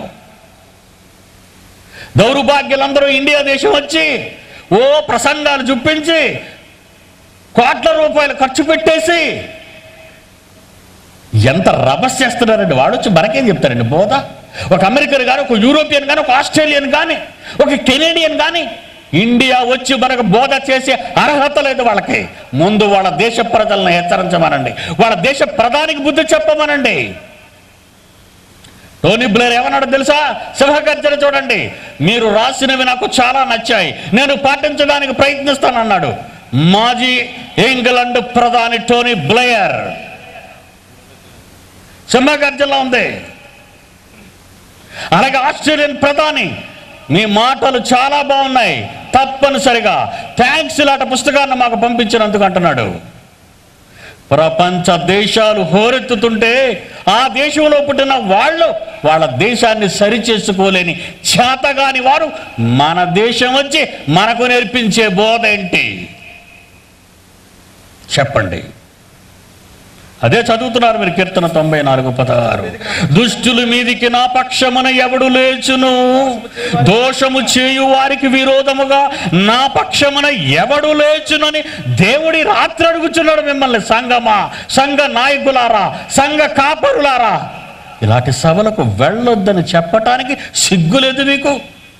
దౌర్భాగ్యులందరూ ఇండియా దేశం వచ్చి ఓ ప్రసంగాలు చూపించి కోట్ల రూపాయలు ఖర్చు పెట్టేసి ఎంత రభస్ చేస్తున్నారండి వాడు వచ్చి మనకేం చెప్తారండి బోధ ఒక అమెరికన్ కానీ ఒక యూరోపియన్ కానీ ఒక ఆస్ట్రేలియన్ కానీ ఒక కెనేడియన్ కానీ ఇండియా వచ్చి మనకు బోధ చేసే అర్హత లేదు వాళ్ళకి ముందు వాళ్ళ దేశ ప్రజలను హెచ్చరించమనండి వాళ్ళ దేశ ప్రధానికి బుద్ధి చెప్పమనండి టోనీ బ్లేర్ ఏమన్నాడు తెలుసా సింహగర్జన చూడండి మీరు రాసినవి నాకు చాలా నచ్చాయి నేను పాటించడానికి ప్రయత్నిస్తానన్నాడు మాజీ ఇంగ్లాండ్ ప్రధాని టోనీ బ్లేయర్ సింహగర్జనలో ఉంది అలాగే ఆస్ట్రేలియన్ ప్రధాని మీ మాటలు చాలా బాగున్నాయి తప్పనిసరిగా థ్యాంక్స్ ఇలాంటి పుస్తకాన్ని మాకు పంపించినందుకు అంటున్నాడు ప్రపంచ దేశాలు హోరెత్తుతుంటే ఆ దేశంలో పుట్టిన వాళ్ళు వాళ్ళ దేశాన్ని సరిచేసుకోలేని చేతగాని వారు మన దేశం వచ్చి మనకు నేర్పించే బోధ ఏంటి చెప్పండి అదే చదువుతున్నారు మీరు కీర్తన తొంభై నాలుగు పదహారు దుష్టుల మీదికి నా పక్షమున ఎవడు లేచును దోషము చేయు వారికి విరోధముగా నా పక్షమున ఎవడు లేచునని దేవుడి రాత్రి అడుగుచున్నాడు మిమ్మల్ని సంఘమా సంఘ నాయకులారా సంఘ కాపరులారా ఇలాంటి సభలకు వెళ్ళొద్దని చెప్పటానికి సిగ్గులేదు మీకు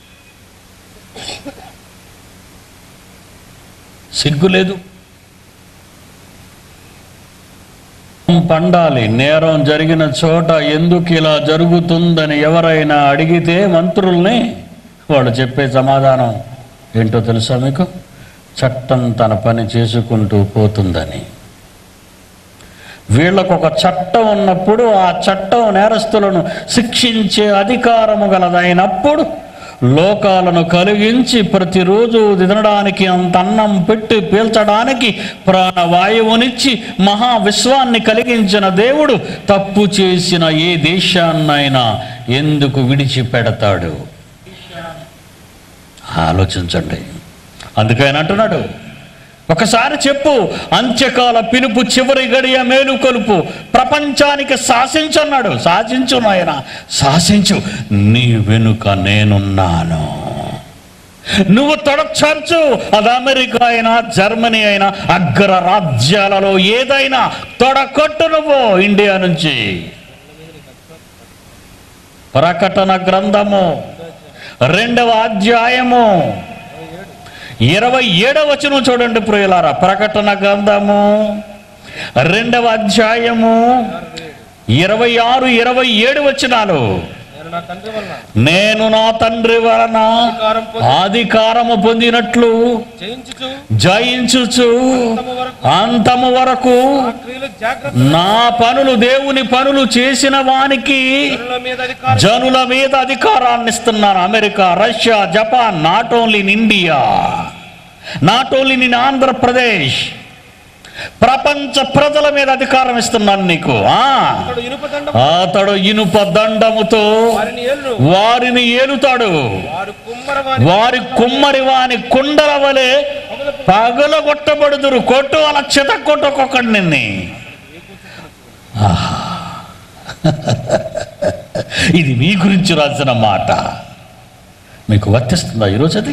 సిగ్గులేదు పండాలి నేరం జరిగిన చోట ఎందుకు ఇలా జరుగుతుందని ఎవరైనా అడిగితే మంత్రుల్ని వాళ్ళు చెప్పే సమాధానం ఏంటో తెలుసా మీకు చట్టం తన పని చేసుకుంటూ పోతుందని వీళ్ళకు ఒక చట్టం ఉన్నప్పుడు ఆ చట్టం నేరస్తులను శిక్షించే అధికారము గలదైనప్పుడు లోకాలను కలిగించి ప్రతిరోజు తినడానికి అంత అన్నం పెట్టి పీల్చడానికి ప్రాణవాయువునిచ్చి మహా విశ్వాన్ని కలిగించిన దేవుడు తప్పు చేసిన ఏ దేశాన్నైనా ఎందుకు విడిచిపెడతాడు ఆలోచించండి అందుకని అంటున్నాడు ఒకసారి చెప్పు అంత్యకాల పిలుపు చివరి గడియ మేలు కొలుపు ప్రపంచానికి శాసించన్నాడు శాసించు నాయన శాసించు నీ వెనుక నేనున్నాను నువ్వు తొడచర్చు అది అమెరికా అయినా జర్మనీ అయినా అగ్ర రాజ్యాలలో ఏదైనా తొడకొట్టు నువ్వు ఇండియా నుంచి ప్రకటన గ్రంథము రెండవ అధ్యాయము ఇరవై ఏడవ వచనం చూడండి ప్రియులారా ప్రకటన గ్రంథము రెండవ అధ్యాయము ఇరవై ఆరు ఇరవై ఏడు వచనాలు నేను నా తండ్రి వలన నేను నా తండ్రి వలన అధికారం పొంది అధికారము పొందినట్లు జయించుచు జయించుచు తమ వరకు అంతము వరకు ఆ క్రియలు జాగ్రత్త నా పనులు దేవుని పనులు చేసిన వానికి జనుల మీద అధికారం జనుల మీద అధికారాన్ని ఇస్తున్నాను America Russia Japan not only in India not only in Andhra Pradesh ప్రపంచ ప్రజల మీద అధికారం ఇస్తున్నాను నీకు ఆ అతడు ఇనుప దండం అతడు ఇనుప దండముతో వారిని ఏళ్ళు వారిని ఏలుతాడు వారు కుమ్మరవారి వారి కుమ్మరి వాని కుండల వలె పగలగొట్టబడుదురు కొట్టు అలా చిత కొట్టొక్కొక్కడి నిన్ని ఆహా. ఇది మీ గురించి రాసిన మాట మీకు వర్తిస్తుందా ఈరోజు అది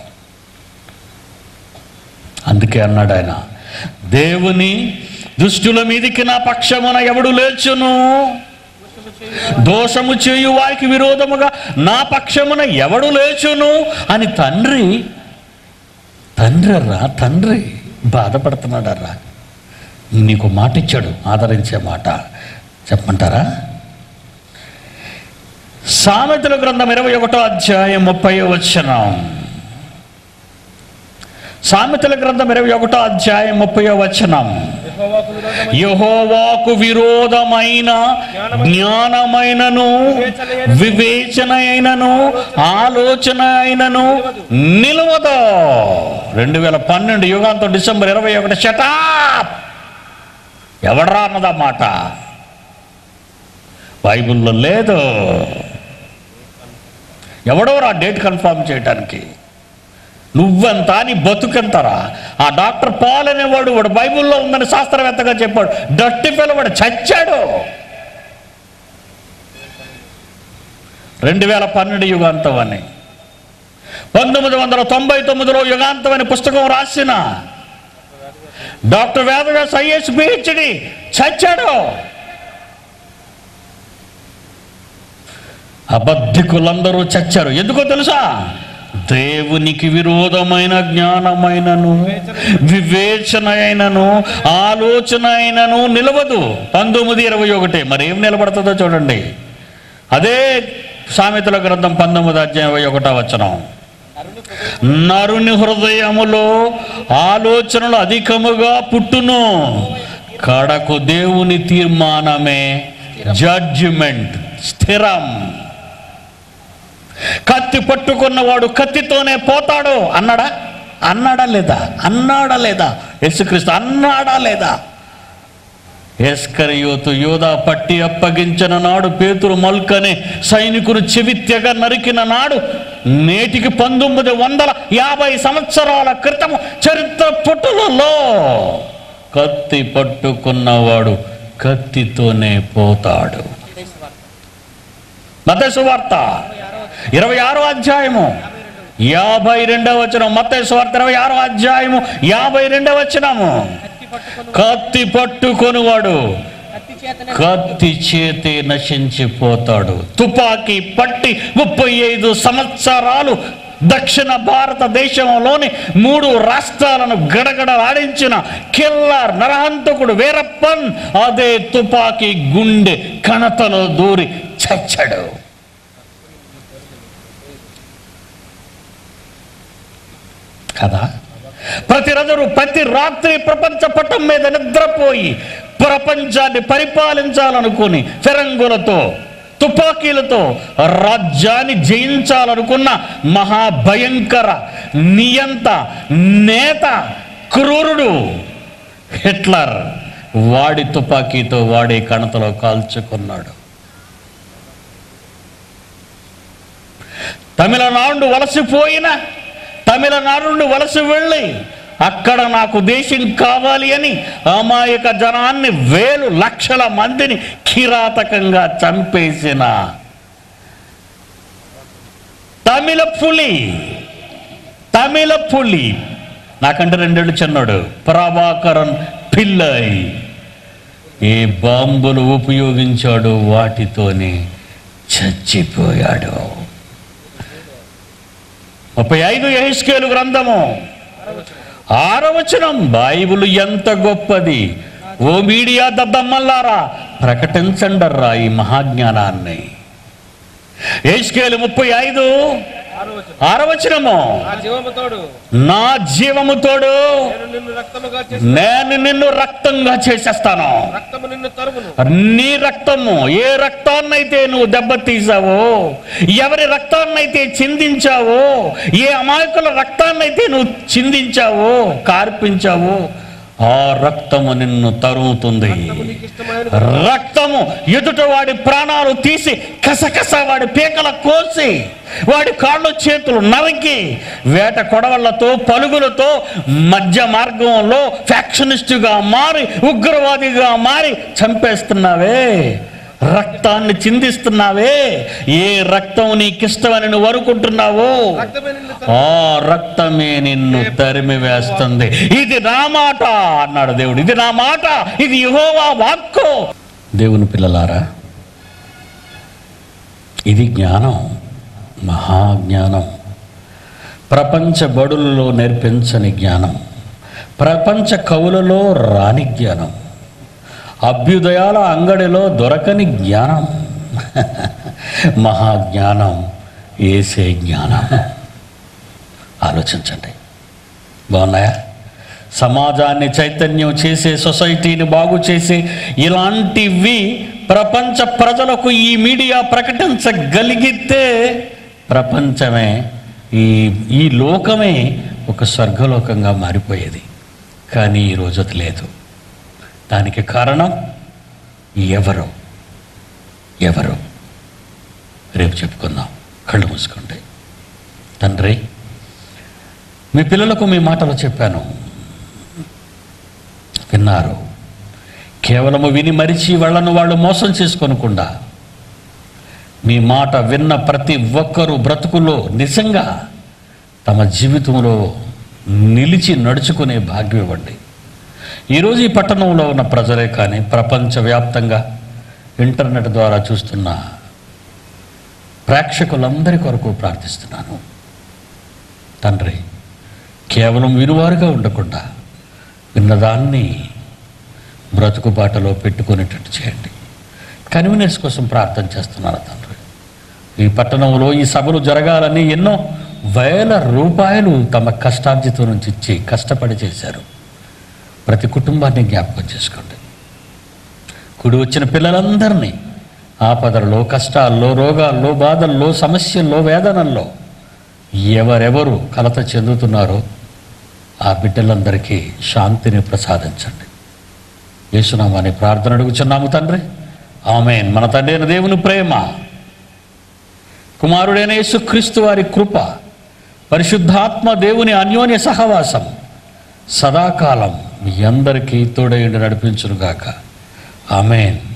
అందుకే అన్నాడు ఆయన దేవుని దుష్టుల మీదికి నా పక్షమున ఎవడు లేచును దోషము చేయు వారికి విరోధముగా నా పక్షమున ఎవడు లేచును అని తండ్రి తండ్రి రా తండ్రి బాధపడుతున్నాడర్రా నీకు మాట ఇచ్చాడు ఆదరించే మాట చెప్పమంటారా సామెతల గ్రంథం ఇరవై ఒకటో అధ్యాయం ముప్పై వచనం సామెతల గ్రంథం ఇరవై ఒకటో అధ్యాయం ముప్పై వచనం యెహోవాకు విరోధమైన యహోవాకు విరోధమైన జ్ఞానమైనను వివేచన అయినను ఆలోచన అయినను నిలవదు రెండు వేల పన్నెండు యుగాంతం డిసెంబర్ ఇరవై ఒకటి షటాప్ ఎవడరా అన్నదా మాట బైబిల్లో లేదు ఎవడో రా డేట్ కన్ఫర్మ్ చేయడానికి నువ్వెంత నీ బతుకెంతరా ఆ డాక్టర్ పాల్ అనేవాడు వాడు బైబిల్లో ఉందని శాస్త్రవేత్తగా చెప్పాడు డట్టి పిల్లవాడు చచ్చాడు రెండు వేల పన్నెండు యుగాంతం అని పంతొమ్మిది వందల తొంభై తొమ్మిదిలో యుగాంతం అని పుస్తకం రాసిన డాక్టర్ వేదవ్యాస్ ఐఎస్ పిహెచ్డి చచ్చాడు అబద్ధికులందరూ చచ్చారు ఎందుకో తెలుసా దేవునికి విరోధమైన జ్ఞానమైనను వివేచన అయినను ఆలోచన అయినను నిలవదు పంతొమ్మిది ఇరవై ఒకటి మరి ఏం నిలబడుతుందో చూడండి అదే సామెతల గ్రంథం పంతొమ్మిది అధ్యాయం ఇరవై ఒకటో వచనం నరుని హృదయములో ఆలోచనలు అధికముగా పుట్టును కడకు దేవుని తీర్మానమే జడ్జిమెంట్ స్థిరం కత్తి పట్టుకున్నవాడు కత్తితోనే పోతాడు అన్నాడా అన్నాడా లేదా అన్నాడా లేదా యేసుక్రీస్తు అన్నాడా లేదా ఎస్కరియోతు యోధా పట్టి అప్పగించిన నాడు పేతురు మల్కనే సైనికులు చెవిత్యగా నరికిన నాడు నేటికి పంతొమ్మిది వందల యాభై సంవత్సరాల క్రితం చరిత్ర పుటులలో కత్తి పట్టుకున్నవాడు కత్తితోనే పోతాడు మతేసు వార్త ఇరవై ఆరో అధ్యాయము యాభై రెండవ వచనం మతేసు వార్త ఇరవై ఆరో అధ్యాయము యాభై రెండవ వచనము కత్తి పట్టుకొని కత్తి పట్టుకొనివాడు కత్తి చేతనే కత్తి చేతి నశించిపోతాడు తుపాకీ పట్టి ముప్పై ఐదు సంవత్సరాలు దక్షిణ భారతదేశంలోని మూడు రాష్ట్రాలను గడగడలాడించిన కిల్లర్ నరహంతకుడు వీరప్పన్ అదే తుపాకీ గుండె కణతలో దూరి చచ్చాడు కదా ప్రతిరోజు ప్రతి రాత్రి ప్రపంచ పటం మీద నిద్రపోయి ప్రపంచాన్ని పరిపాలించాలనుకుని ఫిరంగులతో తుపాకీలతో రాజ్యాన్ని జయించాలనుకున్న మహాభయంకర నియంత నేత క్రూరుడు హిట్లర్ వాడి తుపాకీతో వాడి కణతలో కాల్చుకున్నాడు తమిళనాడు వలసిపోయిన తమిళనాడు నుండి వలస వెళ్ళి అక్కడ నాకు దేశం కావాలి అని అమాయక జనాన్ని వేలు లక్షల మందిని కిరాతకంగా చంపేసిన తమిళ పులి తమిళ పులి నాకంటే రెండేళ్ళు చిన్నాడు ప్రభాకరన్ పిల్లై ఏ బాంబులు ఉపయోగించాడు వాటితోనే చచ్చిపోయాడు ముప్పై ఐదు యహిస్కేలు గ్రంథము ఆరవచనం బైబిల్ ఎంత గొప్పది ఓ మీడియా దద్దమ్మల్లారా ప్రకటించండర్రా ఈ మహాజ్ఞానాన్ని యహిస్కేలు ముప్పై ఐదు ఆరోచన ఆరవచనము ఆ జీవముతోడు నా జీవముతోడు నేను నిన్ను రక్తముగా చేసి నేను నిన్ను రక్తంగా చేసేస్తాను రక్తము నిన్ను తరుమును నీ రక్తము ఏ రక్తాన్నైతే నువ్వు దెబ్బతీసావో ఎవరి రక్తాన్నైతే చిందించావో ఏ అమాయకుల రక్తాన్నైతే నువ్వు చిందించావో కార్పించావో ఆ రక్తము నిన్ను తరుముతుంది నీకు ఇష్టమైన రక్తము ఎదుట వాడి ప్రాణాలు తీసి కసకస వాడి పీకల కోసి వాడి కాళ్ళు చేతులు నరికి వేట కొడవళ్లతో పలుగులతో మధ్య మార్గంలో ఫ్యాక్షనిస్టుగా మారి ఉగ్రవాదిగా మారి చంపేస్తున్నావే రక్తాన్ని చిందిస్తున్నావే ఏ రక్తం నీకిష్టమని నువ్వు అనుకుంటున్నావో రక్తమే నిన్ను ఆ రక్తమే నిన్ను తరిమి వేస్తుంది ఇది నా మాట అన్నాడు దేవుడు ఇది నా మాట ఇది యెహోవా వాక్కు దేవుని పిల్లలారా ఇది జ్ఞానం మహాజ్ఞానం ప్రపంచ బడులలో నేర్పించని జ్ఞానం ప్రపంచ కవులలో రాని జ్ఞానం అభ్యుదయాల అంగడిలో దొరకని జ్ఞానం మహాజ్ఞానం ఏసే జ్ఞానం ఆలోచించండి బాగున్నాయా సమాజాన్ని చైతన్యం చేసే సొసైటీని బాగు చేసే ఇలాంటివి ప్రపంచ ప్రజలకు ఈ మీడియా ప్రకటించగలిగితే ప్రపంచమే ఈ ఈ లోకమే ఒక స్వర్గలోకంగా మారిపోయేది కానీ ఈరోజు అది లేదు దానికి కారణం ఎవరు ఎవరు రేపు చెప్పుకుందాం కళ్ళు మూసుకోండి తండ్రి మీ పిల్లలకు మీ మాటలు చెప్పాను విన్నారు కేవలము విని మరిచి వాళ్ళను వాళ్ళు మోసం చేసుకోనకుండా మీ మాట విన్న ప్రతి ఒక్కరూ బ్రతుకులో నిజంగా తమ జీవితంలో నిలిచి నడుచుకునే భాగ్యం ఇవ్వండి ఈరోజు ఈ పట్టణంలో ఉన్న ప్రజలే కానీ ప్రపంచవ్యాప్తంగా ఇంటర్నెట్ ద్వారా చూస్తున్న ప్రేక్షకులందరి కొరకు ప్రార్థిస్తున్నాను తండ్రి కేవలం వినువారుగా ఉండకుండా విన్నదాన్ని బ్రతుకుబాటలో పెట్టుకునేటట్టు చేయండి కన్వీనియన్స్ కోసం ప్రార్థన చేస్తున్నాను తండ్రి ఈ పట్టణంలో ఈ సభలు జరగాలని ఎన్నో వేల రూపాయలు తమ కష్టార్జితం నుంచి ఇచ్చి కష్టపడి చేశారు ప్రతి కుటుంబాన్ని జ్ఞాపకం చేసుకోండి కుడి వచ్చిన పిల్లలందరినీ ఆపదల్లో కష్టాల్లో రోగాల్లో బాధల్లో సమస్యల్లో వేదనల్లో ఎవరెవరు కలత చెందుతున్నారో ఆ బిడ్డలందరికీ శాంతిని ప్రసాదించండి యేసునామాని ప్రార్థన అడుగుచున్నాము తండ్రి ఆమెన్ మన తండ్రి అయిన దేవుని ప్రేమ కుమారుడైన యేసుక్రీస్తు వారి కృప పరిశుద్ధాత్మ దేవుని అన్యోన్య సహవాసం సదాకాలం మీ అందరికీ తోడైండి నడిపించునుగాక ఆమెన్